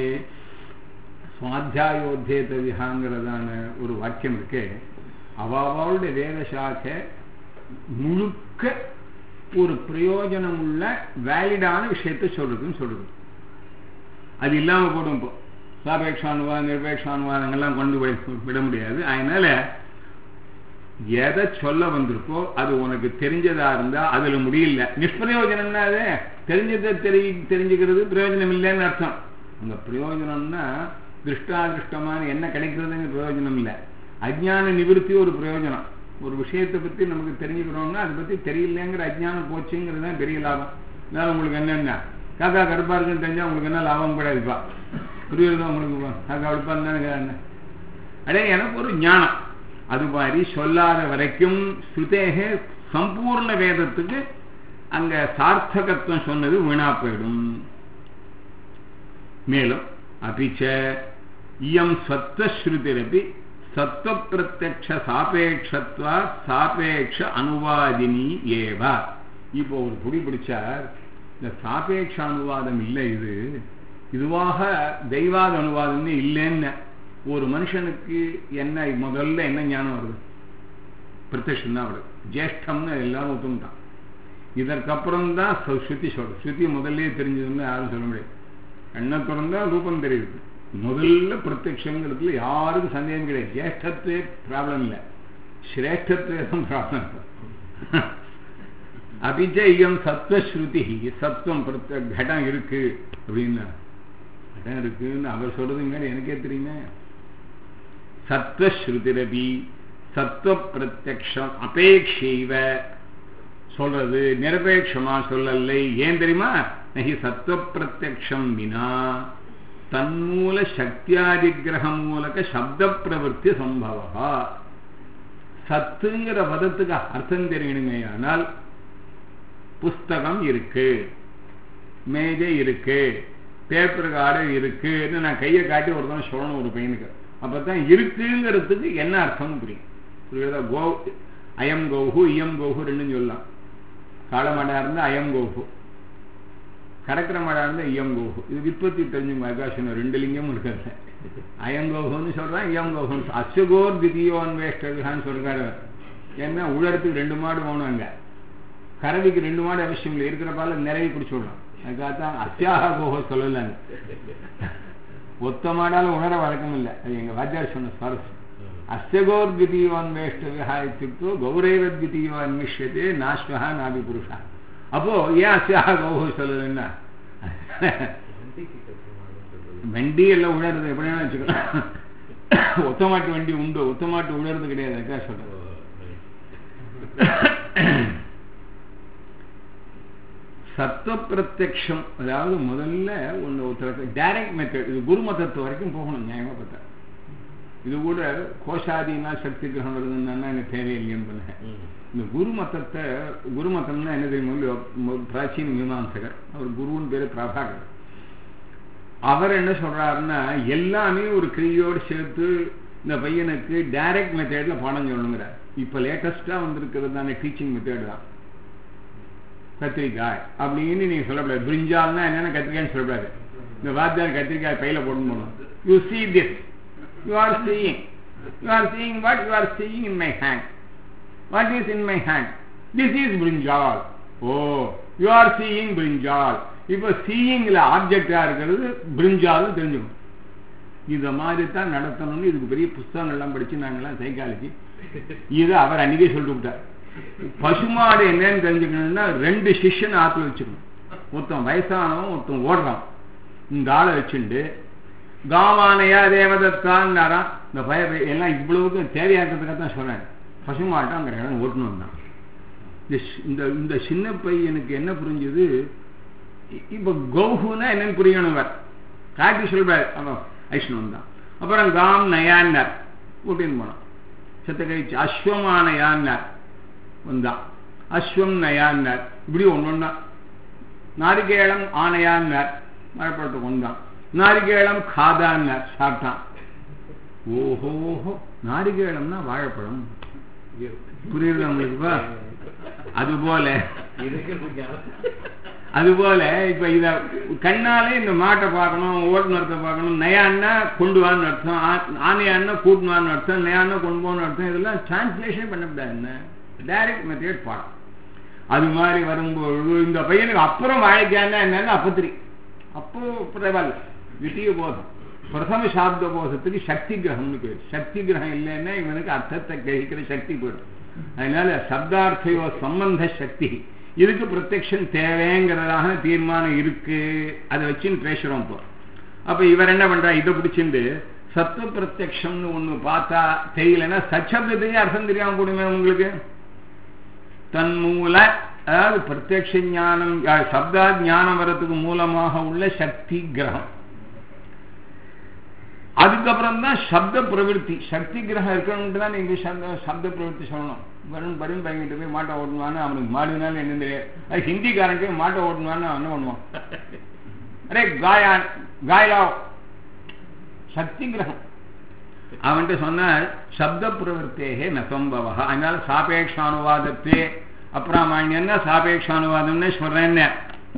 சுவாத்தியாயோத்தேத விஹாங்கிறதான ஒரு வாக்கியம் இருக்கு அவளுடைய வேத சாக்கை முழுக்க ஒரு பிரயோஜனம் உள்ள வேலிடான விஷயத்தை சொல்றதுன்னு சொல்றது அது இல்லாம போடும் இப்போ சாபேட்சானுவாதம் நிர்பேட்சானுவாதங்கள்லாம் கொண்டு போய் விட முடியாது அதனால எதை சொல்ல வந்திருக்கோ அது உனக்கு தெரிஞ்சதா இருந்தா அதுல முடியல நிஷ்பிரயோஜனம்னா அது தெரிஞ்சதை தெரி தெரிஞ்சுக்கிறது பிரயோஜனம் இல்லைன்னு அர்த்தம் அந்த பிரயோஜனம்னா திருஷ்டாதிருஷ்டமான என்ன கிடைக்கிறதுங்க பிரயோஜனம் இல்லை அஜ்ஞான நிவிருத்தி ஒரு பிரயோஜனம் ஒரு விஷயத்தை பத்தி நமக்கு தெரிஞ்சுக்கிறோம்னா அதை பத்தி தெரியலங்கிற அஜ்ஞானம் போச்சுங்கிறது தான் பெரிய லாபம் அதனால உங்களுக்கு என்னென்ன காக்கா கருப்பா இருக்குன்னு தெரிஞ்சா உங்களுக்கு என்ன லாபம் கிடையாதுப்பா புரியுறதா உங்களுக்கு காக்கா கருப்பா இருந்தானு அடே எனக்கு ஒரு ஞானம் அது மாதிரி சொல்லாத வரைக்கும் ஸ்ருதேக சம்பூர்ண வேதத்துக்கு அங்க சார்த்தகத்துவம் சொன்னது வீணா போயிடும் மேலும் அபிச்ச இயம் சத்வஸ்ருதிரப்பி சத்வ பிரத்யக்ஷ சாபேட்சத்வா சாபேட்ச அனுவாதினி ஏவ இப்போ ஒரு புடி பிடிச்சார் இந்த சாபேட்ச அனுவாதம் இல்லை இது இதுவாக தெய்வாத அனுவாதம்னு இல்லைன்னு ஒரு மனுஷனுக்கு என்ன முதல்ல என்ன ஞானம் வருது பிரத்யட்சம் தான் வருது ஜேஷ்டம்னு எல்லாரும் ஒத்துக்கிட்டான் இதற்கப்புறம் தான் ஸ்ருதி சொல்றது ஸ்ருதி முதல்ல தெரிஞ்சதுன்னு யாரும் சொல்ல முடியாது கண்ணை திறந்தா ரூபம் தெரியுது முதல்ல பிரத்யங்கிறதுல யாருக்கும் சந்தேகம் கிடையாது ஜேஷ்டத்துவே ப்ராப்ளம் இல்லை சிரேஷ்டத்துவே தான் ப்ராப்ளம் அபிஜயம் சத்வஸ்ருதி சத்துவம் பிரத்ய கடம் இருக்கு அப்படின்னா கடம் இருக்குன்னு அவர் சொல்றதுங்க எனக்கே தெரியுமே சத்வஸ்ருதிரபி சத்துவ பிரத்யக்ஷம் அபேட்சைவ சொல்றது நிரபேட்சமா சொல்லலை ஏன் தெரியுமா நகி சத்துவ பிரத்யக்ஷம் வினா தன்மூல சக்தியாதிகிரக மூலக சப்த பிரவருத்தி சம்பவா சத்துங்கிற பதத்துக்கு அர்த்தம் தெரியணுமே ஆனால் புஸ்தகம் இருக்கு மேஜை இருக்கு பேப்பர் கார்டு இருக்குன்னு நான் கையை காட்டி ஒருத்தன் சொல்லணும் ஒரு பையனுக்கு அப்பதான் இருக்குங்கிறதுக்கு என்ன அர்த்தம் புரியும் புரியுதா கோ அயம் கௌஹு இயம் கௌஹு ரெண்டும் சொல்லலாம் காலமாடா இருந்தா அயம் கௌஹு கடற்கரை மாடா இருந்தா இயம் கௌஹு இது விற்பத்தி தெரிஞ்சு மகாசனம் ரெண்டு லிங்கமும் இருக்காது அயங்கோகம்னு சொல்றான் இயம் கோகம் அசுகோர் திதியோன் வேஷ்டகான்னு சொல்றாரு ஏன்னா உழறதுக்கு ரெண்டு மாடு வேணும் அங்க கறவைக்கு ரெண்டு மாடு அவசியம் இல்லை இருக்கிற பால நிறைய குடிச்சு விடலாம் அதுக்காகத்தான் அத்தியாக கோக சொல்லலாங்க ஒத்த மாடால உணர வழக்கம் இல்லை அது எங்க வாத்தியார் சொன்ன சுவாரஸ்யம் அஸ்யகோர் திதியோன் வேஷ்ட விஹாயித்துக்கு கௌரவ திதியோ அன்மிஷ்யத்தே நாஸ்வஹா நாபி புருஷா அப்போ ஏன் அஸ்யாக கோக சொல்லலன்னா வண்டி எல்லாம் உணர்றது எப்படின்னா வச்சுக்கலாம் ஒத்தமாட்டு வண்டி உண்டு ஒத்தமாட்டு உணர்றது கிடையாது அதுக்காக சொல்றேன் சத்துவ பிரத்யக்ஷம் அதாவது முதல்ல ஒன்று ஒருத்தருக்கு டைரக்ட் மெத்தட் இது குரு மதத்து வரைக்கும் போகணும் நியாயமா பார்த்தா இது கூட கோஷாதினா சக்தி கிரகம் வருதுன்னா எனக்கு தேவையில்லைன்னு பண்ணேன் இந்த குரு மதத்தை குரு மதம்னா என்ன தெரியுமோ பிராச்சீன மீமாம்சகர் அவர் குருவின் பேரு பிரபாகர் அவர் என்ன சொல்றாருன்னா எல்லாமே ஒரு கிரியோடு சேர்த்து இந்த பையனுக்கு டைரக்ட் மெத்தட்ல பாடம் சொல்லணுங்கிறார் இப்ப லேட்டஸ்டா வந்திருக்கிறது தானே டீச்சிங் மெத்தட் தான் கத்திரிக்காய் அப்படின்னு நீங்க சொல்லக்கூடாது பிரிஞ்சால்னா என்னென்ன கத்திரிக்காய்னு சொல்லக்கூடாது இந்த வாத்தியார் கத்திரிக்காய் பையில போடணும் போகணும் you see this you are seeing you are seeing what you are seeing in my hand what is in my hand this is brinjal oh you are seeing brinjal இப்போ சீயிங்ல ஆப்ஜெக்டா இருக்கிறது பிரிஞ்சாலும் தெரிஞ்சுக்கணும் இத மாதிரி தான் நடத்தணும்னு இதுக்கு பெரிய புஸ்தகங்கள்லாம் படிச்சு நாங்கெல்லாம் சைக்காலஜி இதை அவர் அன்னைக்கே சொல்லிட்டு விட்டார் பசுமாடு என்னன்னு தெரிஞ்சுக்கணும்னா ரெண்டு சிஷ்யன் ஆத்துல வச்சுக்கணும் ஒருத்தன் வயசானவன் ஒருத்தன் ஓடுறான் இந்த ஆளை வச்சுண்டு காமானையா தேவதத்தான்னாரா இந்த பய எல்லாம் இவ்வளவுக்கு தேவையாக்கிறதுக்காக தான் சொல்றேன் பசுமாட்டம் அங்கே இடம் ஓட்டணும் தான் இந்த இந்த சின்ன பையனுக்கு என்ன புரிஞ்சது இப்ப கௌஹுனா என்னன்னு புரியணும் காட்டி சொல்றாரு அவன் ஐஷ்ணவன் தான் அப்புறம் காம் நயான்னார் கூட்டின்னு போனான் செத்த கழிச்சு அஸ்வமானயான்னார் வந்தான் அஸ்வம் நயான்னார் இப்படி ஒன்று ஒன்றா நாரிகேளம் ஆனையான்னார் மழைப்பழத்தை கொண்டான் நாரிகேளம் காதான்னார் சாப்பிட்டான் ஓஹோஹோ நாரிகேளம்னா வாழைப்பழம் புரியுது உங்களுக்குப்பா அதுபோல அதுபோல இப்ப இத கண்ணாலே இந்த மாட்டை பார்க்கணும் ஓட்டுநரத்தை பார்க்கணும் நயான்னா கொண்டு வான்னு அர்த்தம் ஆனையான்னா கூட்டுவான்னு அர்த்தம் நயான்னா கொண்டு போகணும் அர்த்தம் இதெல்லாம் டிரான்ஸ்லேஷன் பண்ணக்கூடாது என்ன டைரக்ட் மெத்தட் பாடம் அது மாதிரி வரும்பொழுது இந்த பையனுக்கு அப்புறம் வாழைக்கான்னா என்னன்னு அப்போ தெரியும் அப்போ பரவாயில்ல விட்டிய போதும் பிரதம சாப்த கோஷத்துக்கு சக்தி கிரகம்னு பேர் சக்தி கிரகம் இல்லைன்னா இவனுக்கு அர்த்தத்தை கிரகிக்கிற சக்தி போயிடும் அதனால சப்தார்த்தையோ சம்பந்த சக்தி இதுக்கு பிரத்யக்ஷம் தேவைங்கிறதாக தீர்மானம் இருக்கு அதை வச்சுன்னு பேசுறோம் இப்போ அப்ப இவர் என்ன பண்றா இதை பிடிச்சிருந்து சத்துவ பிரத்யக்ஷம்னு ஒண்ணு பார்த்தா தெரியலன்னா சச்சப்தத்தையே அர்த்தம் தெரியாம போடுமே உங்களுக்கு தன்மூல அதாவது பிரத்யக்ஷ ஞானம் அஹ், சப்தா ஞானம் வர்றதுக்கு மூலமாக உள்ள சக்தி கிரகம் அதுக்கப்புறம் தான் சப்த பிரவிற்த்தி சக்தி கிரகம் இருக்கணும்னு தான் நீங்க சப்த சப்த பிரவிற்த்தி சொல்லணும் வரும் வரும் பையன்கிட்ட போய் மாட்டை ஓட்டணுவான்னு அவனுக்கு மாடுனாலும் என்ன தெரியாது அது ஹிந்திக்காரனுக்கு மாட்டை ஓட்டணுவான்னு அவன் என்ன பண்ணுவான் அரே காயா காயலா சக்தி கிரகம் அவன்கிட்ட சொன்ன சப்த பிரவருத்தேகே நசம்பவ அதனால சாபேக்ஷானுவாதத்தே அப்பிராமாண்யன்னா சாபேக்ஷானுவாதம்னு சொல்றேன்னு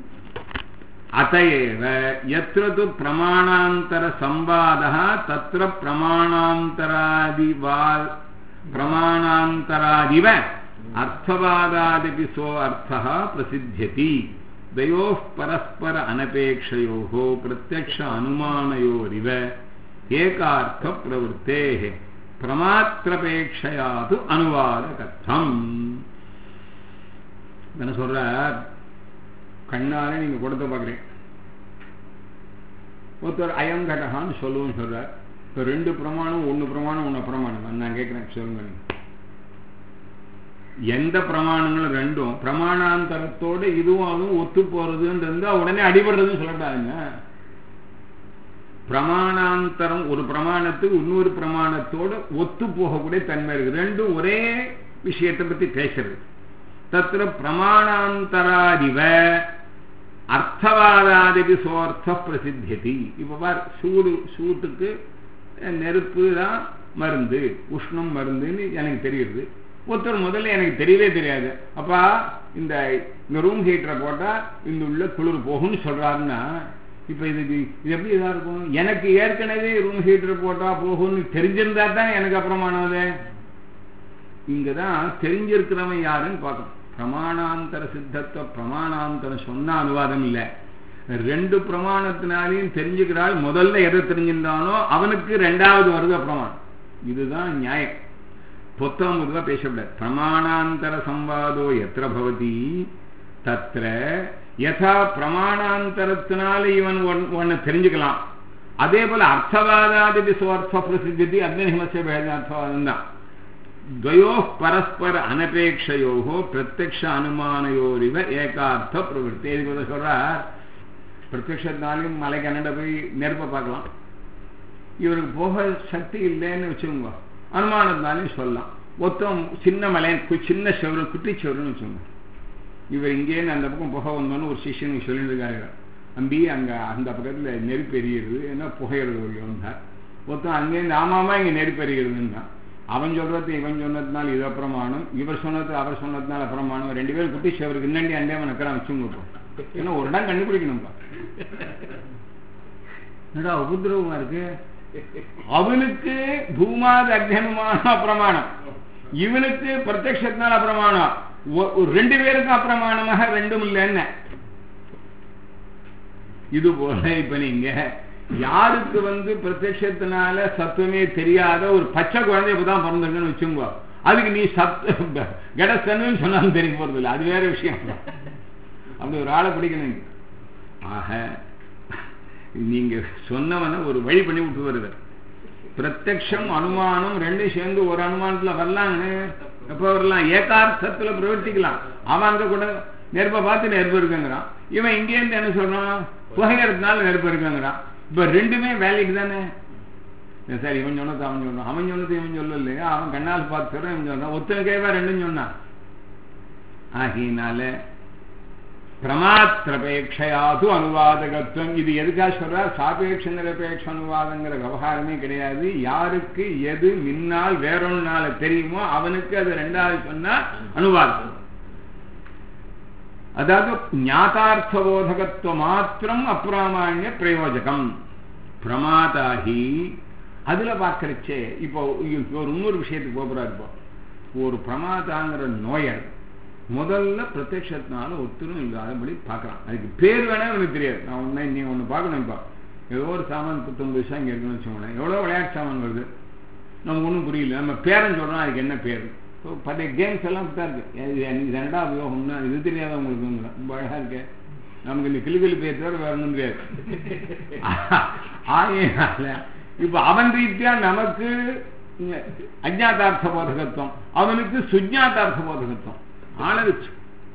அத்தஏவ எத்திர து பிரமாணாந்தர சம்பாதः தத்திர பிரமாணாந்தராதிவா பிரமாணாந்தராதிவ அர்த்தவாதாதிபி சோ அர்த்தः பிரசித்தியதி தயோः பரஸ்பர அனபேक्षयोः பிரத்யக்ஷ அனுமானயோரிவ ஏகார்த்த பிரவృத்தேः பிரமாத்திரபேட்சையா து அனுவாதகத்தம் என்ன சொல்றார் கண்ணால நீங்க கொடுத்த பார்க்குறீங்க ஒருத்தர் அயம் கடகான்னு சொல்லுவோம்னு சொல்றார் இப்போ ரெண்டு பிரமாணம் ஒன்று பிரமாணம் ஒன்று அப்பிரமாணம் நான் கேட்குறேன் சொல்லுங்க நீங்க. எந்த பிரமாணங்களும் ரெண்டும் பிரமாணாந்தரத்தோட இதுவும் அதுவும் ஒத்து போறதுன்னு இருந்தா உடனே அடிபடுறதுன்னு சொல்லட்டாருங்க பிரமாணாந்தரம் ஒரு பிரமாணத்துக்கு இன்னொரு பிரமாணத்தோட ஒத்து போகக்கூடிய தன்மை இருக்கு ரெண்டும் ஒரே விஷயத்தை பத்தி பேசுறது தத்திர பிரமாணாந்தராதிவ அர்த்தவாதாதிபி சோர்த்த பிரசித்தியதி இப்ப பார் சூடு சூட்டுக்கு நெருப்பு தான் மருந்து உஷ்ணம் மருந்துன்னு எனக்கு தெரியுது ஒருத்தர் முதல்ல எனக்கு தெரியவே தெரியாது அப்பா இந்த இந்த ரூம் ஹீட்டரை போட்டா இந்த உள்ள குளிர் போகும்னு சொல்றாருன்னா இப்ப இது இது எப்படி இதா இருக்கும் எனக்கு ஏற்கனவே ரூம் ஹீட்டர் போட்டா போகும்னு தெரிஞ்சிருந்தா தான் எனக்கு அப்புறமானது இங்கதான் தெரிஞ்சிருக்கிறவன் யாருன்னு பார்க்கணும் பிரமாணாந்தர சித்தத்துவ பிரமாணாந்தரம் சொன்ன அனுவாதம் இல்லை ரெண்டு பிரமாணத்தினாலையும் தெரிஞ்சுக்கிறாள் முதல்ல எதை தெரிஞ்சிருந்தானோ அவனுக்கு ரெண்டாவது வருது பிரமாணம் இதுதான் நியாயம் புத்தகம் பொதுவாக பேசக்கூடாது பிரமாணாந்தர சம்வாதோ எத்திர பவதி தத்திர யதா பிரமாணாந்தரத்தினால இவன் ஒன்னு தெரிஞ்சுக்கலாம் அதே போல அர்த்தவாதாதி சுவார்த்த பிரசித்தி அக்னிஹிமசிய பேதார்த்தவாதம் தான் துவயோ பரஸ்பர அனபேட்சையோ பிரத்யக்ஷ அனுமானயோரிவ ஏகார்த்த பிரவருத்தி இதுக்கு சொல்றார் பிரத்யக்ஷத்தினாலையும் மலை கன்னட போய் நெருப்பை பார்க்கலாம் இவருக்கு போக சக்தி இல்லைன்னு வச்சுக்கோங்க அனுமானத்தினாலையும் சொல்லலாம் மொத்தம் சின்ன மலை கு- சின்ன செவரு குட்டி செவருன்னு வச்சுக்கோங்க இவர் இங்கேருந்து அந்த பக்கம் புகை வந்தோன்னு ஒரு சிஷியனுக்கு சொல்லிட்டு இருக்காரு அம்பி அங்க அந்த பக்கத்துல நெருப்பு எரியுது ஏன்னா புகையிறது ஒரு வந்தார் மொத்தம் அங்கேருந்து ஆமாமா இங்க நெருப்பு எரியுதுன்னா அவன் சொல்றது இவன் சொன்னதுனால இது அப்பிரமாணம் இவர் சொன்னது அவர் சொன்னதுனால அப்பிரமாணம் ரெண்டு பேரும் குட்டி சேவருக்கு இன்னண்டி அண்டே அவன் நிற்கிறான் வச்சுங்க ஏன்னா ஒரு இடம் கண்டுபிடிக்கணும்பா என்னடா உபதிரவமா இருக்கு அவனுக்கு பூமாத அக்னமான அப்பிரமாணம் இவனுக்கு பிரத்யக்ஷத்தினால அப்பிரமாணம் ஒ- ஒரு ரெண்டு பேருக்கும் அப்பிரமாணமாக ரெண்டும் இல்லை என்ன இது போல இப்ப நீங்க யாருக்கு வந்து பிரத்யட்சத்தினால சத்துவமே தெரியாத ஒரு பச்சை குழந்தை இப்பதான் பிறந்திருக்குன்னு வச்சுங்கோ அதுக்கு நீ சத் கடஸ்தன்னு சொன்னாலும் தெரிய போறது இல்லை அது வேற விஷயம் அப்படி ஒரு ஆளை பிடிக்கணும் இங்க. ஆக நீங்க சொன்னவன ஒரு வழி பண்ணி விட்டு வருது பிரத்யக்ஷம் அனுமானம் ரெண்டும் சேர்ந்து ஒரு அனுமானத்துல வரலாங்க எப்ப வரலாம் ஏகார்த்தத்துல பிரவர்த்திக்கலாம் அவன் அங்க கூட நெருப்பை பார்த்து நெருப்பு இருக்குங்கிறான் இவன் இங்கே இருந்து என்ன சொல்றான் புகையறதுனால நெருப்பு இருக்குங்கிறான் இப்ப ரெண்டுமே வேலைக்கு தானே சார் இவன் சொன்னது அவன் சொன்னான் அவன் சொன்னது இவன் சொல்ல இல்லையா அவன் கண்ணால் பார்த்து சொல்றான் இவன் சொல்றான் ஒத்தனுக்கேவா ரெண்டும் சொன்னான் ஆகையினால பிரமாத்திரபேட்சையாது அனுவாதகத்துவம் இது எதுக்காக சொல்றார் சாபேட்ச நிரபேட்ச அனுவாதங்கிற விவகாரமே கிடையாது யாருக்கு எது மின்னால் வேறொன்னால தெரியுமோ அவனுக்கு அது ரெண்டாவது சொன்னா அனுவாதம் அதாவது ஞாதார்த்தபோதகத்துவ மாத்திரம் அப்பிராமான்ய பிரயோஜகம் பிரமாதாகி அதுல பார்க்கறச்சே இப்போ இப்போ ஒரு இன்னொரு விஷயத்துக்கு போகிறார் இப்போ ஒரு பிரமாதாங்கிற நோயர் முதல்ல பிரத்யட்சத்தினால ஒத்துரும் இல்லாதபடி பார்க்கறான் அதுக்கு பேர் வேணா எனக்கு தெரியாது நான் ஒன்னு நீ ஒன்று பார்க்கணும் இப்போ ஏதோ ஒரு சாமான் பத்தொன்பது வருஷம் இங்கே இருக்குன்னு வச்சுக்கோங்களேன் எவ்வளோ விளையாட்டு சாமான் வருது நமக்கு ஒன்றும் புரியல நம்ம பேரன் சொல்கிறோம் அதுக்கு என்ன பேர் ஸோ பழைய கேம்ஸ் எல்லாம் தான் இருக்கு இது இது என்னடா உபயோகம்னா இது தெரியாத உங்களுக்கு ரொம்ப அழகாக இருக்கு நமக்கு இந்த கிளி கிளி பேர் தவிர வேற ஒன்றும் தெரியாது ஆகையினால இப்போ அவன் ரீதியா நமக்கு அஜாதார்த்த போதகத்துவம் அவனுக்கு சுஜாதார்த்த போதகத்துவம் ஆளவிச்சு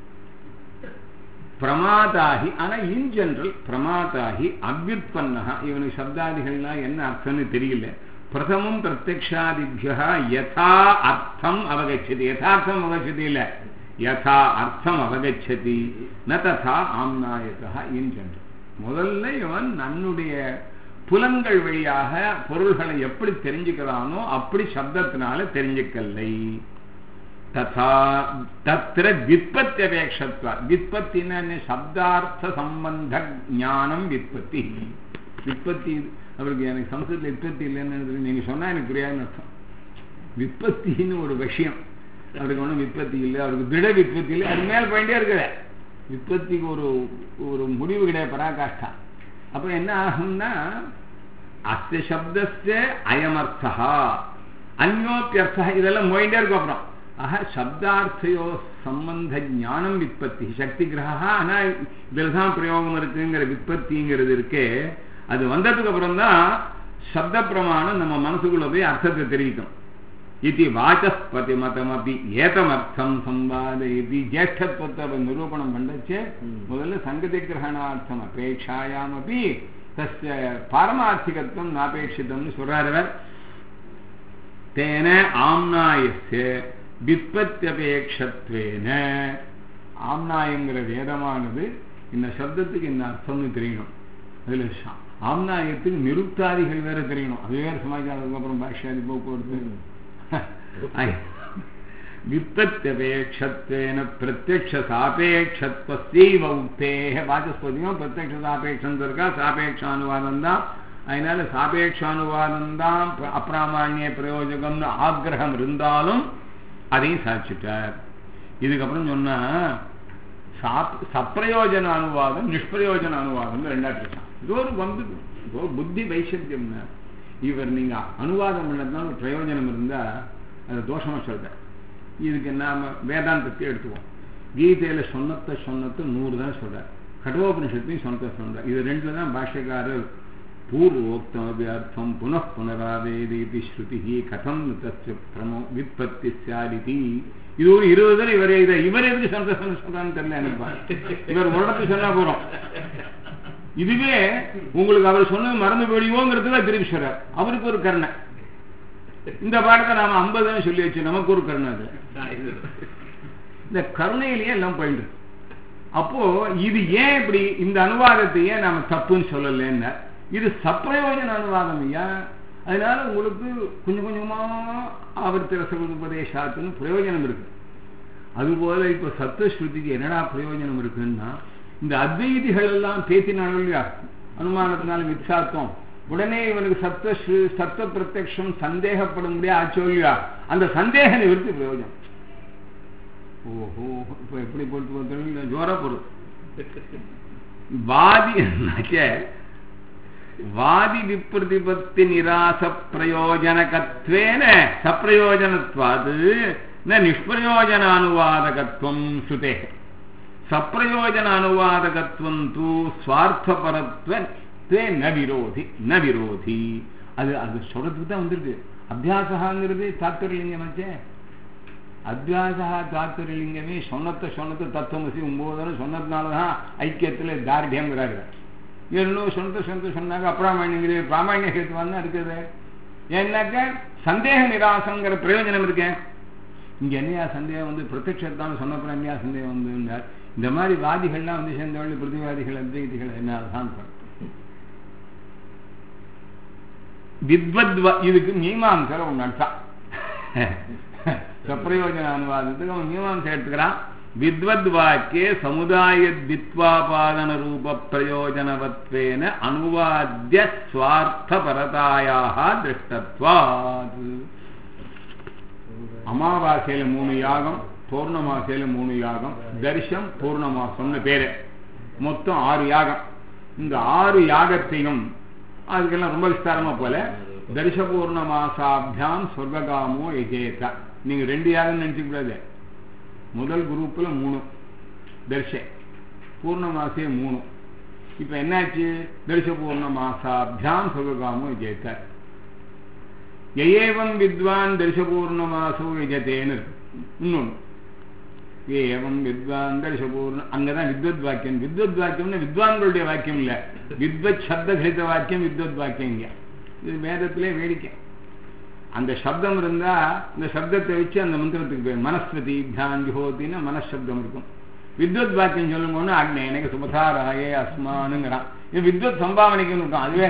பிரமாதாகி ஆனா இன் ஜெனரல் பிரமாதாகி அவ்யுத்பன்னா இவனுக்கு சப்தாதிகள்லாம் என்ன அர்த்தம்னு தெரியல பிரதமம் பிரத்யக்ஷாதிபியா யதா அர்த்தம் அவகச்சதி யதார்த்தம் அவகச்சதி இல்ல யதா அர்த்தம் அவகச்சதி ந ததா ஆம்நாயகா இன் ஜெனரல் முதல்ல இவன் நன்னுடைய புலன்கள் வழியாக பொருள்களை எப்படி தெரிஞ்சுக்கிறானோ அப்படி சப்தத்தினால தெரிஞ்சுக்கலை ததா தத்திர விற்பத்தி அபேட்சத்வா விற்பத்தின்னு சப்தார்த்த சம்பந்த ஞானம் விற்பத்தி விற்பத்தி அவருக்கு எனக்கு சம்ஸ்கிருத்தில் விற்பத்தி இல்லைன்னு நீங்க சொன்னா எனக்கு புரியாதுன்னு அர்த்தம் விற்பத்தின்னு ஒரு விஷயம் அவருக்கு ஒன்றும் விற்பத்தி இல்லை அவருக்கு திட விற்பத்தி இல்லை அது மேல் போயிட்டே இருக்குது விற்பத்திக்கு ஒரு ஒரு முடிவு கிடையாது பராகாஷ்டா அப்புறம் என்ன ஆகும்னா அஸ்ய சப்தஸ்ய அயமர்த்தா அந்யோப்பியர்த்தா இதெல்லாம் போயிட்டே இருக்கும் அப்புறம் ஆக சப்தார்த்தையோ சம்பந்த ஞானம் விற்பத்தி சக்தி கிரகா ஆனா இதில் தான் பிரயோகம் இருக்குங்கிற விற்பத்திங்கிறது இருக்கே அது வந்ததுக்கு அப்புறம் தான் சப்த பிரமாணம் நம்ம மனசுக்குள்ள போய் அர்த்தத்தை தெரிவிக்கும் இது வாச்சஸ்பதி மதமபி ஏதமர்த்தம் சம்பாத இது ஜேஷ்டத்துவத்தை நிரூபணம் பண்ணச்சு முதல்ல சங்கதி கிரகணார்த்தம் அபேட்சாயாம் அப்படி தஸ்ய பாரமார்த்திகத்துவம் நாபேட்சிதம்னு சொல்றாரு அவர் தேன ஆம்னாயஸ்ய விற்பத்தியபேட்சத்வேன ஆம்னாயங்கிற வேதமானது இந்த சப்தத்துக்கு இந்த அர்த்தம்னு தெரியணும் அதுல ஆம்னாயத்துக்கு நிருப்தாதிகள் வேற தெரியணும் அது வேற சமாச்சாரத்துக்கு அப்புறம் பாஷ்யாதி போக்குவரத்து விற்பத்தியபேட்சத்வேன பிரத்யக்ஷ சாபேட்சத்வசைவ உக்தேக வாச்சஸ்பதியும் பிரத்யக்ஷ சாபேட்சம் இருக்கா சாபேட்சானுவாதம் தான் அதனால சாபேட்சானுவாதம் தான் அப்பிராமான்ய பிரயோஜகம்னு ஆக்கிரகம் இருந்தாலும் அதையும் சாதிச்சுட்டார் இதுக்கப்புறம் சொன்னா சப்பிரயோஜன அனுவாதம் நிஷ்பிரயோஜன அனுவாதம் ரெண்டா பேசான் இது ஒரு வந்து ஒரு புத்தி வைசத்தியம்னா இவர் நீங்க அனுவாதம் பண்ணதுனால ஒரு பிரயோஜனம் இருந்தா அது தோஷமா சொல்ற இதுக்கு நாம வேதாந்தத்தை எடுத்துவோம் கீதையில சொன்னத்தை சொன்னத்தை நூறு தான் சொல்றார் கடோபனிஷத்தையும் சொன்னத்தை சொல்றார் இது ரெண்டுல தான் பாஷ்யக்காரர் பூர்வோக்தமபி அர்த்தம் புனః புனராவேதி ஸ்ருதி கதம் தஸ்ய பிரமோ விற்பத்தி சாரிதி இது ஒரு இருபது தடவை இவர் இதை இவர் எதுக்கு சந்தோஷம் சொல்றான்னு தெரியல எனக்கு இவர் ஒரு இடத்துக்கு சொன்னா போறோம் இதுவே உங்களுக்கு அவர் சொன்னது மறந்து போயிடுவோங்கிறதுல திருப்பி சொல்றார் அவருக்கு ஒரு கருணை இந்த பாடத்தை நாம ஐம்பதுன்னு சொல்லி வச்சு நமக்கு ஒரு கருணை அது இந்த கருணையிலேயே எல்லாம் போயிட்டு அப்போ இது ஏன் இப்படி இந்த அனுவாதத்தையே நாம தப்புன்னு சொல்லலன்னு இது சப்பிரயோஜன அனுவாதம் ஐயா அதனால உங்களுக்கு கொஞ்சம் கொஞ்சமா ஆவர்த்தி ரசகுபதேசாத்துன்னு பிரயோஜனம் இருக்கு அதுபோல இப்ப சத்துவஸ்ருதிக்கு என்னடா பிரயோஜனம் இருக்குன்னா இந்த அத்வைதிகள் எல்லாம் பேசினாலும் இல்லையா அனுமானத்தினால மித்சாத்தம் உடனே இவனுக்கு சத்த சத்த பிரத்யக்ஷம் சந்தேகப்படும் முடியா ஆச்சோ இல்லையா அந்த சந்தேக நிவர்த்தி பிரயோஜனம் ஓஹோ இப்ப எப்படி போட்டு பார்த்தோம் ஜோரா பொருள் வாதி வாதி விப்பிரதிபத்தி நிராச பிரயோஜனகத்வேன சப்பிரயோஜனத்வாது ந நிஷ்பிரயோஜன அனுவாதகத்துவம் ஸ்ருதே சப்பிரயோஜன அனுவாதகத்துவம் தூ சுவார்த்தபரத்வே ந விரோதி ந விரோதி அது அது சொல்றதுக்கு தான் வந்திருக்கு அபியாசகாங்கிறது தாத்பரியலிங்கமாச்சே அத்வாசா தாத்பரியலிங்கமே சொன்னத்தை சொன்னது தத்துவமசி ஒன்பது சொன்னதுனாலதான் ஐக்கியத்துல தார்டியம்ங்கிறாரு இன்னும் சொந்த சொந்த சொன்னாங்க அப்பிராமணியங்கிறது பிராமணிய ஹேத்துவான் இருக்குது ஏன்னாக்க சந்தேக நிராசங்கிற பிரயோஜனம் இருக்கேன் இங்க என்னையா சந்தேகம் வந்து பிரத்யட்சத்தான சொன்னப்புறம் என்னையா சந்தேகம் வந்து இந்த மாதிரி வாதிகள்லாம் வந்து சேர்ந்தவர்கள் பிரதிவாதிகள் அத்வைதிகள் என்ன தான் வித்வத் இதுக்கு மீமாம்சர் ஒன்று அர்த்தா சப்பிரயோஜன அனுவாதத்துக்கு அவன் மீமாம்சை எடுத்துக்கிறான் வித்வத் வாக்கிய சமுதாய தித்வாபாதன ரூப பிரயோஜனவத்வேன அனுவாத்திய சுவார்த்தபரதாயாக திருஷ்டத்வாத் அமாவாசையில மூணு யாகம் பௌர்ணமாசையில மூணு யாகம் தரிசம் பூர்ணமாசம்னு பேரு மொத்தம் ஆறு யாகம் இந்த ஆறு யாகத்தையும் அதுக்கெல்லாம் ரொம்ப விஸ்தாரமா போல தரிசபூர்ண மாசாபியாம் சொர்க்ககாமோ எஜேதா நீங்க ரெண்டு யாரும் நினைச்சுக்க கூடாது முதல் குரூப்ல மூணு தரிசை பூர்ணமாசே மூணு இப்ப என்னாச்சு தரிச பூர்ண மாசாபியாம் சொர்க்ககாமோ எஜேதா ஏவம் வித்வான் தரிச பூர்ண மாசோ எஜதேன்னு இருக்கு இன்னொன்னு ஏவம் வித்வான் தரிசபூர்ண அங்கதான் வித்வத் வாக்கியம் வித்வத் வாக்கியம்னா வித்வான்களுடைய வாக்கியம் இல்ல வித்வத் சப்த கலித வாக்கியம் வித்வத் வாக்கியம் இங்க இது வேதத்திலே வேடிக்கை அந்த சப்தம் இருந்தா அந்த சப்தத்தை வச்சு அந்த மந்திரத்துக்கு பேர் மனஸ்வதி தியான் ஜுஹோத்தின்னு மனசப்தம் இருக்கும் வித்வத் வாக்கியம் சொல்லும்போது அக்னே எனக்கு சுபதாராயே அஸ்மானுங்கிறான் இது வித்வத் சம்பாவனைக்குன்னு இருக்கும் அதுவே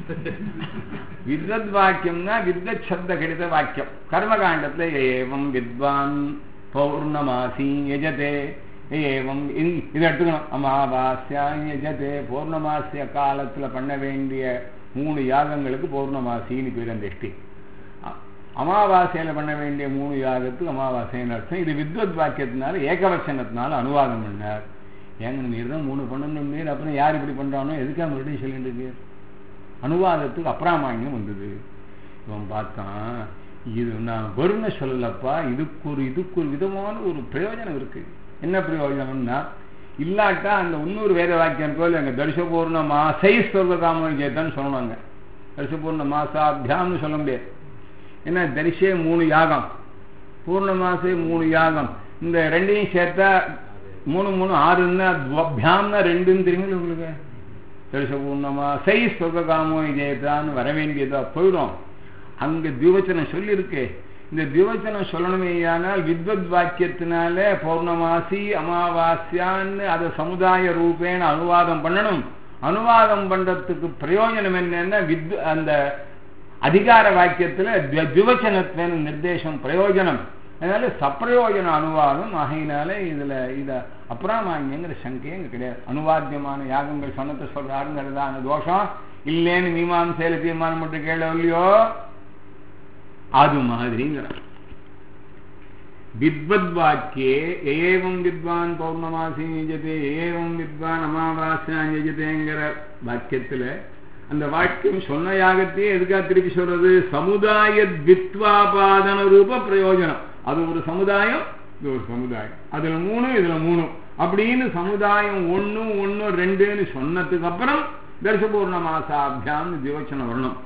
வித்வத் வாக்கியம்னா வித்வத் சப்த கடித வாக்கியம் கர்மகாண்டத்துல ஏவம் வித்வான் பௌர்ணமாசி யஜதே ஏவம் இதை எடுத்துக்கணும் அமாவாஸ்யா யஜதே பௌர்ணமாசிய காலத்துல பண்ண வேண்டிய மூணு யாகங்களுக்கு பௌர்ணமாசின்னு பேர் அந்த எஷ்டி அமாவாசையில பண்ண வேண்டிய மூணு யாகத்துக்கு அமாவாசைன்னு அர்த்தம் இது வித்வத் வாக்கியத்தினால ஏகவச்சனத்தினால அனுவாதம் பண்ணார் ஏங்க நீர் தான் மூணு பண்ணணும் நீர் அப்புறம் யார் இப்படி பண்றானோ எதுக்காக மறுபடியும் சொல்லிட்டு இருக்கு அனுவாதத்துக்கு அப்ராமான்யம் வந்தது இவன் பார்த்தான் இது நான் வருண சொல்லலப்பா இதுக்கு ஒரு இதுக்கு ஒரு விதமான ஒரு பிரயோஜனம் இருக்கு என்ன பிரயோஜனம்னா இல்லாட்டா அந்த இன்னொரு வேத வாக்கியம் போல அங்க தரிசபூர்ண மாசை சொர்க்ககாம ஜெயத்தான்னு சொல்லணுங்க தரிசபூர்ண மாசாபியாம்னு சொல்ல முடியாது ஏன்னா தரிசே மூணு யாகம் பூர்ணமாசே மூணு யாகம் இந்த ரெண்டையும் சேர்த்தா மூணு மூணு ஆறுன்னா துவபியாம்னா ரெண்டுன்னு தெரியுங்களா உங்களுக்கு தரிச பூர்ணமா சை சொர்க்ககாமோ ஜெயத்தான்னு வர வேண்டியதா போயிடும் அங்க திவச்சனம் சொல்லியிருக்கு இந்த திவச்சனம் சொல்லணுமேயானால் வித்வத் வாக்கியத்தினால பௌர்ணமாசி அமாவாஸ்யான்னு அதை சமுதாய ரூபேன அனுவாதம் பண்ணணும் அனுவாதம் பண்றதுக்கு பிரயோஜனம் என்னன்னா வித் அந்த அதிகார வாக்கியத்துல திவச்சனத்தின் நிர்தேசம் பிரயோஜனம் அதனால சப்பிரயோஜன அனுவாதம் ஆகையினால இதுல இத அப்ராமான்யங்கிற சங்கையே இங்க கிடையாது அனுவாத்தியமான யாகங்கள் சொன்னத்தை சொல்றாருங்கிறதான தோஷம் இல்லேன்னு மீமாம்சையில தீர்மானம் மட்டும் கேள்வி இல்லையோ அது மாதிரிங்கிற வித்வத் வாக்கியே ஏவம் வித்வான் பௌர்ணமாசி யஜதே ஏவம் வித்வான் அமாவாசியான் யஜதேங்கிற வாக்கியத்துல அந்த வாக்கியம் சொன்ன யாகத்தையே எதுக்காக திருப்பி சொல்றது சமுதாய வித்வாபாதன ரூப பிரயோஜனம் அது ஒரு சமுதாயம் இது ஒரு சமுதாயம் அதுல மூணு இதுல மூணு அப்படின்னு சமுதாயம் ஒன்னு ஒன்னு ரெண்டுன்னு சொன்னதுக்கு அப்புறம் தர்சபூர்ண மாசாபியான்னு திவச்சனம் வரணும்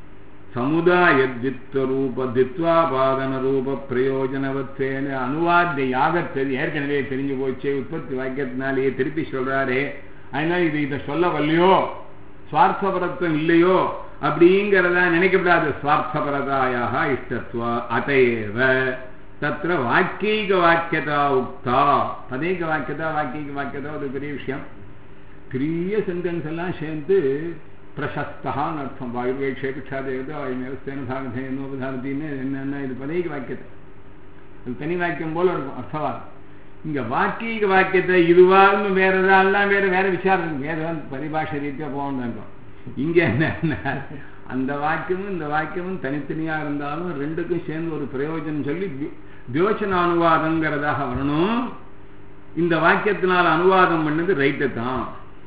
சமுதாய தித்வரூப தித்வாபாதன ரூப பிரயோஜனவத்தேன அனுவாத்திய யாகத்தை ஏற்கனவே தெரிஞ்சு போச்சு உற்பத்தி வாக்கியத்தினாலேயே திருப்பி சொல்றாரே அதனால இது இதை சொல்ல வரலையோ சுவார்த்தபரத்துவம் இல்லையோ அப்படிங்கிறதா நினைக்கப்படாது சுவார்த்தபரதாயாக இஷ்டத்துவா அதையேவ தத்திர வாக்கியக வாக்கியதா உக்தா பதேக வாக்கியதா வாக்கியக வாக்கியதா ஒரு பெரிய விஷயம் பெரிய சென்டென்ஸ் எல்லாம் சேர்ந்து பிரசஸ்தான்னு அர்த்தம் வாயுர்வேட்சே பிக்ஷா தேவதா வாயுமேவஸ்தேன தாரதே என்னோபதாரத்தின்னு என்னென்ன இது பதேக வாக்கியத்தை இது தனி வாக்கியம் போல இருக்கும் அர்த்தவாதம் இங்க வாக்கிய வாக்கியத்தை இதுவான்னு வேற எல்லாம் வேற வேற விசாரம் வேற பரிபாஷ ரீதியா போகணும் இங்க என்ன அந்த வாக்கியமும் இந்த வாக்கியமும் தனித்தனியா இருந்தாலும் ரெண்டுக்கும் சேர்ந்து ஒரு பிரயோஜனம் சொல்லி தியோச்சன அனுவாதங்கிறதாக வரணும் இந்த வாக்கியத்தினால் அனுவாதம் பண்ணது ரைட்டு தான்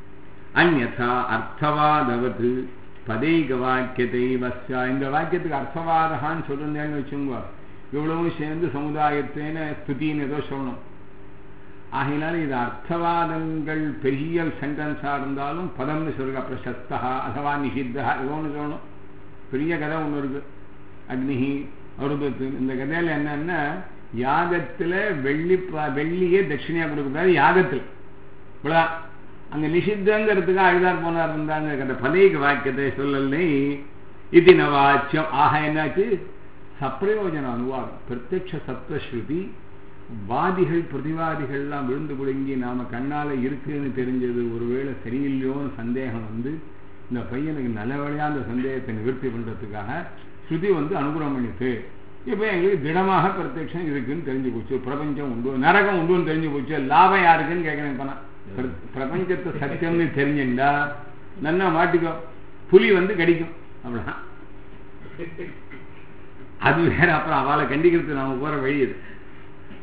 அந்நா அர்த்தவாதவது பதைக வாக்கியத்தை வசா இந்த வாக்கியத்துக்கு அர்த்தவாதகான்னு சொல்றேன்னு வச்சுங்க இவ்வளவும் சேர்ந்து சமுதாயத்தேன ஸ்துதின்னு ஏதோ சொல்லணும் ஆகையினால இது அர்த்தவாதங்கள் பெரிய சென்டென்ஸா இருந்தாலும் பதம்னு சொல்லுங்க பிரசஸ்தா அதவா நிஷித்தா ஏதோ ஒன்று சொல்லணும் பெரிய கதை ஒன்று இருக்கு அக்னிஹி அருபத்து இந்த கதையில என்னன்னா யாகத்துல வெள்ளி வெள்ளியே தட்சிணையா கொடுக்கக்கூடாது யாகத்தில் இவ்வளவுதான் அங்க நிஷித்தங்கிறதுக்கு அழுதார் போனார் இருந்தாங்க அந்த பதவிக்கு வாக்கியத்தை சொல்லலை இது நவாச்சியம் ஆக என்னாச்சு சப்பிரயோஜன அனுவாதம் பிரத்யக்ஷ சத்வஸ்ருதி வாதிகள் பிரதிவாதிகள்லாம் விழுந்து குடுங்கி நாம கண்ணால இருக்குன்னு தெரிஞ்சது ஒருவேளை சரியில்லையோன்னு சந்தேகம் வந்து இந்த பையனுக்கு நல்ல வழியா அந்த சந்தேகத்தை நிவர்த்தி பண்றதுக்காக ஸ்ருதி வந்து அனுகிரகம் பண்ணிட்டு இப்ப எங்களுக்கு திடமாக பிரத்யட்சம் இருக்குன்னு தெரிஞ்சு போச்சு பிரபஞ்சம் உண்டு நரகம் உண்டுன்னு தெரிஞ்சு போச்சு லாபம் யாருக்குன்னு கேட்கறேன் இப்ப நான் பிரபஞ்சத்தை சத்தியம்னு தெரிஞ்சுண்டா நல்லா மாட்டிக்கோ புலி வந்து கடிக்கும் அப்படின்னா அது வேற அப்புறம் அவளை கண்டிக்கிறது நாம போற வழி இது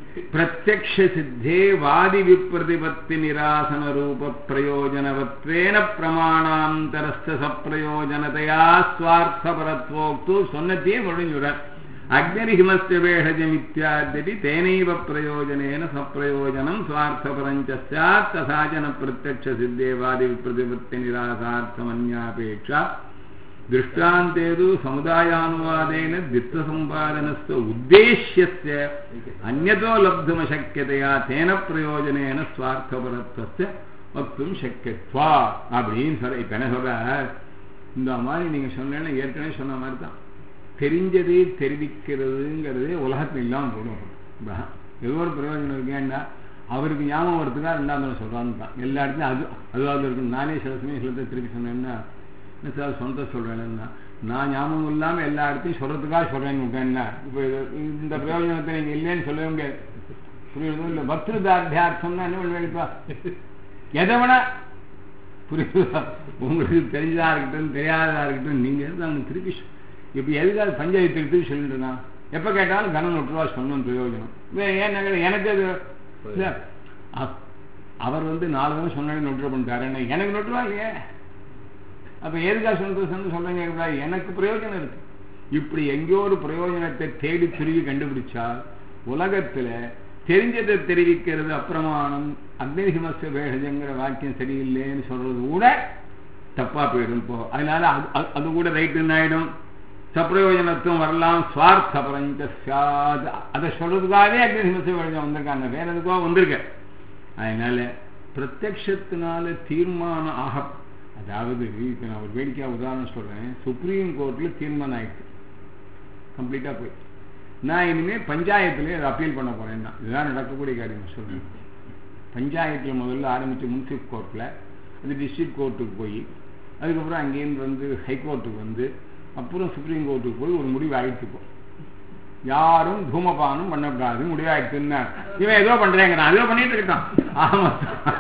பிரத்யக்ஷ சித்தே வாதி விப்ரதிபத்தி நிராசன ரூப பிரயோஜனவத்வேன பிரமாணாந்தரஸ்த சப்பிரயோஜனதையா ஸ்வார்த்தபரத்வோக்து சொன்னதையே முடிஞ்சுறார் அக்னிரிஹிமஸ்ய வேஷஜமித்யாத்யபி தேனைவ பிரயோஜனேன சப்பிரயோஜனம் ஸ்வார்த்தபரஞ்ச ஸ்யாத் தசாஜன பிரத்யக்ஷ சித்தே வாதி விப்ரதிபத்தி நிராசார்த்தமன்யாபேட்சா दृष्टान्तेषु समुदायानुवादेन द्वित्वसम्पादनस्य उद्देश्यस्य अन्यतो लब्धुमशक्यतया तेन प्रयोजनेन स्वार्थपरत्वस्य வக்தும் சக்கியத்வா அப்படின்னு சொல்ல இப்போ என்ன சொல்ற இந்த மாதிரி நீங்கள் சொன்னேன்னு ஏற்கனவே சொன்ன மாதிரி தான் தெரிஞ்சதை தெரிவிக்கிறதுங்கிறது உலகத்தில் இல்லாமல் போடும் ஏதோ ஒரு பிரயோஜனம் இருக்கேன்னா அவருக்கு ஞாபகம் வரதுக்காக ரெண்டாவது சொல்கிறான்னு தான் எல்லா இடத்துலையும் அது அதுவாக இருக்கும் நானே சில சமயம் சிலத்தை திருப்பி சொன்னேன்னா என்ன சார் சொந்த சொல்கிறேன்னா நான் ஞாபகம் இல்லாமல் எல்லா இடத்தையும் சொல்கிறதுக்காக சொல்கிறேன்னு விட்டேன்னா இப்போ இந்த பிரயோஜனத்தை நீங்கள் இல்லைன்னு சொல்லவே முடியாது புரியுது இல்லை பக்திருதாத்தியார்த்தம்னா என்ன பண்ணுவேன்ப்பா எதை வேணா புரியுதா உங்களுக்கு தெரிஞ்சதா இருக்கட்டும் தெரியாததா இருக்கட்டும் நீங்கள் எது அவனுக்கு திருப்பி இப்போ எதுக்காக பஞ்சாயத்து திருப்பி சொல்லிட்டு இருந்தான் எப்போ கேட்டாலும் கணன் விட்டுருவா சொல்லணும் பிரயோஜனம் ஏன் எனக்கு அது இல்லை அவர் வந்து நாலு தடவை சொன்னாலும் நொட்டுற பண்ணிட்டாரு எனக்கு நொட்டுவா இல்லையே அப்ப எதுக்காக சொன்னது சொல்றீங்க எனக்கு பிரயோஜனம் இருக்கு இப்படி எங்கேயோ ஒரு பிரயோஜனத்தை தேடி திருவி கண்டுபிடிச்சால் உலகத்துல தெரிஞ்சதை தெரிவிக்கிறது அப்பிரமாணம் அக்னிஹிமஸ்ய வேஷங்கிற வாக்கியம் சரியில்லைன்னு சொல்றது கூட தப்பா போயிடும் இப்போ அதனால அது கூட ரைட்டுன்னு ஆயிடும் சப்பிரயோஜனத்தும் வரலாம் சுவார்த்த பரஞ்ச அதை சொல்றதுக்காகவே அக்னிஹிமஸ்ய வேஷம் வந்திருக்காங்க வேற எதுக்கோ வந்திருக்க அதனால பிரத்யத்தினால தீர்மானம் ஆக அதாவது இப்போ நான் ஒரு வேடிக்கையாக உதாரணம் சொல்கிறேன் சுப்ரீம் கோர்ட்டில் தீர்மானம் ஆயிடுச்சு கம்ப்ளீட்டாக போய் நான் இனிமேல் பஞ்சாயத்துலேயே அதை அப்பீல் பண்ண போகிறேன்னா இதுதான் நடக்கக்கூடிய காரியம் சொல்கிறேன் பஞ்சாயத்தில் முதல்ல ஆரம்பித்து முன்சிப் கோர்ட்டில் அது டிஸ்ட்ரிக்ட் கோர்ட்டுக்கு போய் அதுக்கப்புறம் அங்கேருந்து வந்து ஹைகோர்ட்டுக்கு வந்து அப்புறம் சுப்ரீம் கோர்ட்டுக்கு போய் ஒரு முடிவு ஆயிடுச்சு இப்போ யாரும் தூமபானம் பண்ணக்கூடாது முடிவாயிடுச்சுன்னா இவன் ஏதோ பண்றேங்கிறான் ஏதோ பண்ணிட்டு இருக்கான் ஆமா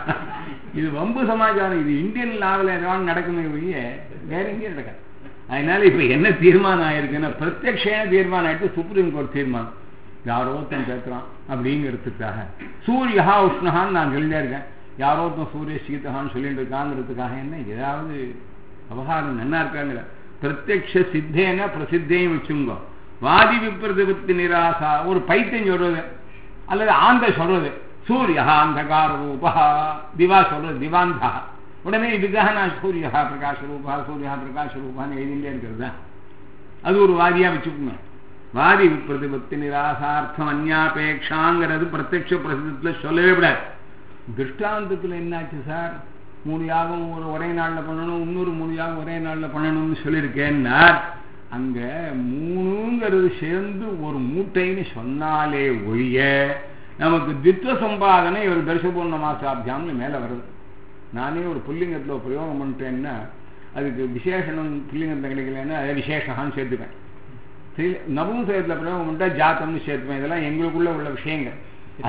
இது வம்பு சமாச்சாரம் இது இந்தியன் லாவில் ஏதாவது நடக்குமே ஒழிய வேற எங்கேயும் நடக்காது அதனால இப்ப என்ன தீர்மானம் ஆயிருக்குன்னா பிரத்யக்ஷேன தீர்மானம் ஆயிட்டு சுப்ரீம் கோர்ட் தீர்மானம் யாரோ ஒருத்தன் பேசுறான் அப்படிங்கிறதுக்காக சூரியஹா உஷ்ணஹான்னு நான் சொல்லிட்டே இருக்கேன் யாரோ ஒருத்தன் சூரிய சீதஹான்னு சொல்லிட்டு இருக்காங்கிறதுக்காக என்ன ஏதாவது விவகாரம் நல்லா இருக்காங்கிற பிரத்யக்ஷ சித்தேன பிரசித்தேயும் வச்சுங்க வாதி விப்ரதிபத்தி நிராசா ஒரு பைத்தியம் சொல்றது அல்லது ஆந்த சொல்றது சூரியா அந்தகார ரூபா திவா சொல்றது திவாந்தா உடனே இதுக்காக நான் சூரியா பிரகாஷ ரூபா சூரியா பிரகாஷ ரூபான்னு எழுதிட்டே இருக்கிறதா அது ஒரு வாதியா வச்சுக்கோங்க வாதி விப்ரதிபத்தி நிராசார்த்தம் அந்யாபேட்சாங்கிறது பிரத்யட்ச பிரசித்தத்தில் சொல்லவே விடாது திருஷ்டாந்தத்தில் என்னாச்சு சார் மூணு யாகம் ஒரு ஒரே நாளில் பண்ணணும் இன்னொரு மூணு யாகம் ஒரே நாளில் பண்ணணும்னு சொல்லியிருக்கேன்னா அங்க மூணுங்கிறது சேர்ந்து ஒரு மூட்டைன்னு சொன்னாலே ஒழிய நமக்கு தித்வ சம்பாதனை ஒரு தரிசபூர்ண மாசாபியாம்னு மேலே வருது நானே ஒரு புல்லிங்கத்தில் பிரயோகம் பண்ணிட்டேன்னா அதுக்கு விசேஷனம் புல்லிங்கத்தில் கிடைக்கலன்னா அதை விசேஷகான்னு சேர்த்துப்பேன் நபும்சயத்தில் பிரயோகம் பண்ணிட்டா ஜாத்தம்னு சேர்த்துப்பேன் இதெல்லாம் எங்களுக்குள்ள உள்ள விஷயங்கள்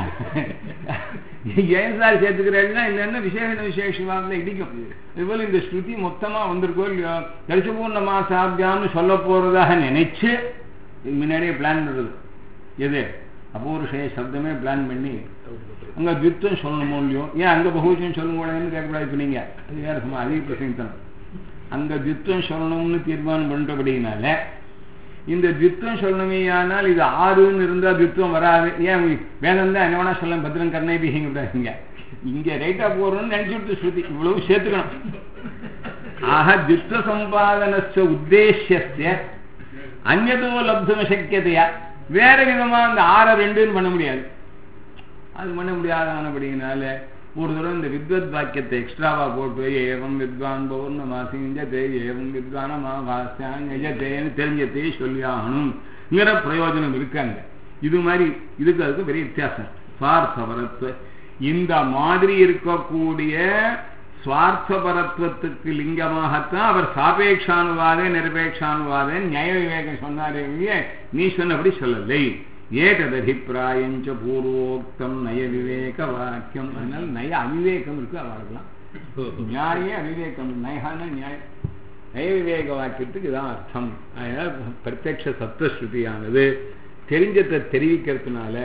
ஏன் சார் சேர்த்துக்கிறேன்னா என்னென்ன விசேஷ விசேஷவாதில் இடிக்கும் இதுபோல் இந்த ஸ்ருதி மொத்தமா வந்திருக்கோ இல்லையோ தரிசபூர்ண மாசாபியான்னு சொல்ல போறதாக நினைச்சு முன்னாடியே பிளான் பண்ணுறது எது அபூர்ஷய சப்தமே பிளான் பண்ணி அங்க துத்தம் சொல்லணுமோ இல்லையோ ஏன் அங்க பகுஜம் சொல்லும் கூடாதுன்னு கேட்கக்கூடாது இப்போ நீங்க அது வேற சும்மா அதிக பிரசங்கத்தனம் அங்க துத்தம் சொல்லணும்னு தீர்மானம் பண்ணிட்டபடினால இந்த தித்வம் சொல்லணுமே ஆனால் இது ஆறுன்னு இருந்தா தித்வம் வராது ஏன் வேதம் தான் என்ன வேணா சொல்ல பத்ரன் கர்ணை பிஹிங்க இங்க ரைட்டா போறோம்னு நினைச்சுட்டு ஸ்ருதி இவ்வளவு சேர்த்துக்கணும் ஆக தித்வ சம்பாதனஸ்ய உத்தேசிய அந்நதோ லப்தம சக்கியதையா வேற விதமா அந்த ஆற ரெண்டுன்னு பண்ண முடியாது அது பண்ண முடியாதானபடினால ஒரு தடவை இந்த வித்வத் வாக்கியத்தை எக்ஸ்ட்ராவா போட்டு ஏவம் வித்வான் பௌர்ணமாசிஞ்சதே ஏவம் வித்வானமா வாசியாஞ்சதேன்னு தெரிஞ்சதே சொல்லி ஆகணும்ங்கிற பிரயோஜனம் இருக்காங்க இது மாதிரி இதுக்கு அதுக்கு பெரிய வித்தியாசம் சுவார்த்தபரத்துவ இந்த மாதிரி இருக்கக்கூடிய சுவார்த்தபரத்துவத்துக்கு லிங்கமாகத்தான் அவர் சாபேட்சானுவாதே நிரபேட்சானுவாதே நியாய விவேகம் சொன்னாரே நீ சொன்னபடி சொல்லலை ஏததபிப்பிராயஞ்ச பூர்வோக்தம் நய விவேக வாக்கியம் அதனால நய அவிவேகம் இருக்கு அவர்களாம் நியாய அவிவேகம் நயகான நியாயம் நய விவேக வாக்கியத்துக்கு இதான் அர்த்தம் அதனால பிரத்யக்ஷ சத்வஸ்ருதியானது தெரிஞ்சதை தெரிவிக்கிறதுனால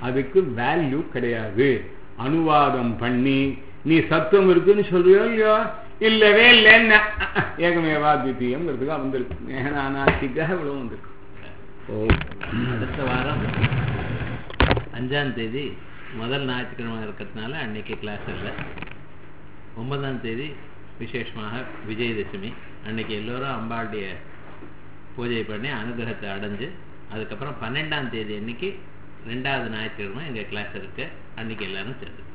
அதுக்கு வேல்யூ கிடையாது அனுவாதம் பண்ணி நீ சத்துவம் இருக்குன்னு சொல்றியோ இல்லையோ இல்லவே இல்லைன்னா ஏகமேவா துவித்தீயங்கிறதுக்காக வந்திருக்கு நேனானாசிக்காக இவ்வளவு வந்திருக்கு ஓ
அடுத்த வாரம் அஞ்சாம் தேதி முதல் ஞாயிற்றுக்கிழமை இருக்கிறதுனால அன்னைக்கு கிளாஸ் இல்லை ஒன்பதாம் தேதி விசேஷமாக விஜயதசமி அன்னைக்கு எல்லோரும் அம்பாளுடைய பூஜை பண்ணி அனுகிரகத்தை அடைஞ்சு அதுக்கப்புறம் பன்னெண்டாம் தேதி அன்னைக்கு ரெண்டாவது ஞாயிற்றுக்கிழமை எங்கள் கிளாஸ் இருக்கு அன்னைக்கு எல்லாரும் சேர்ந்து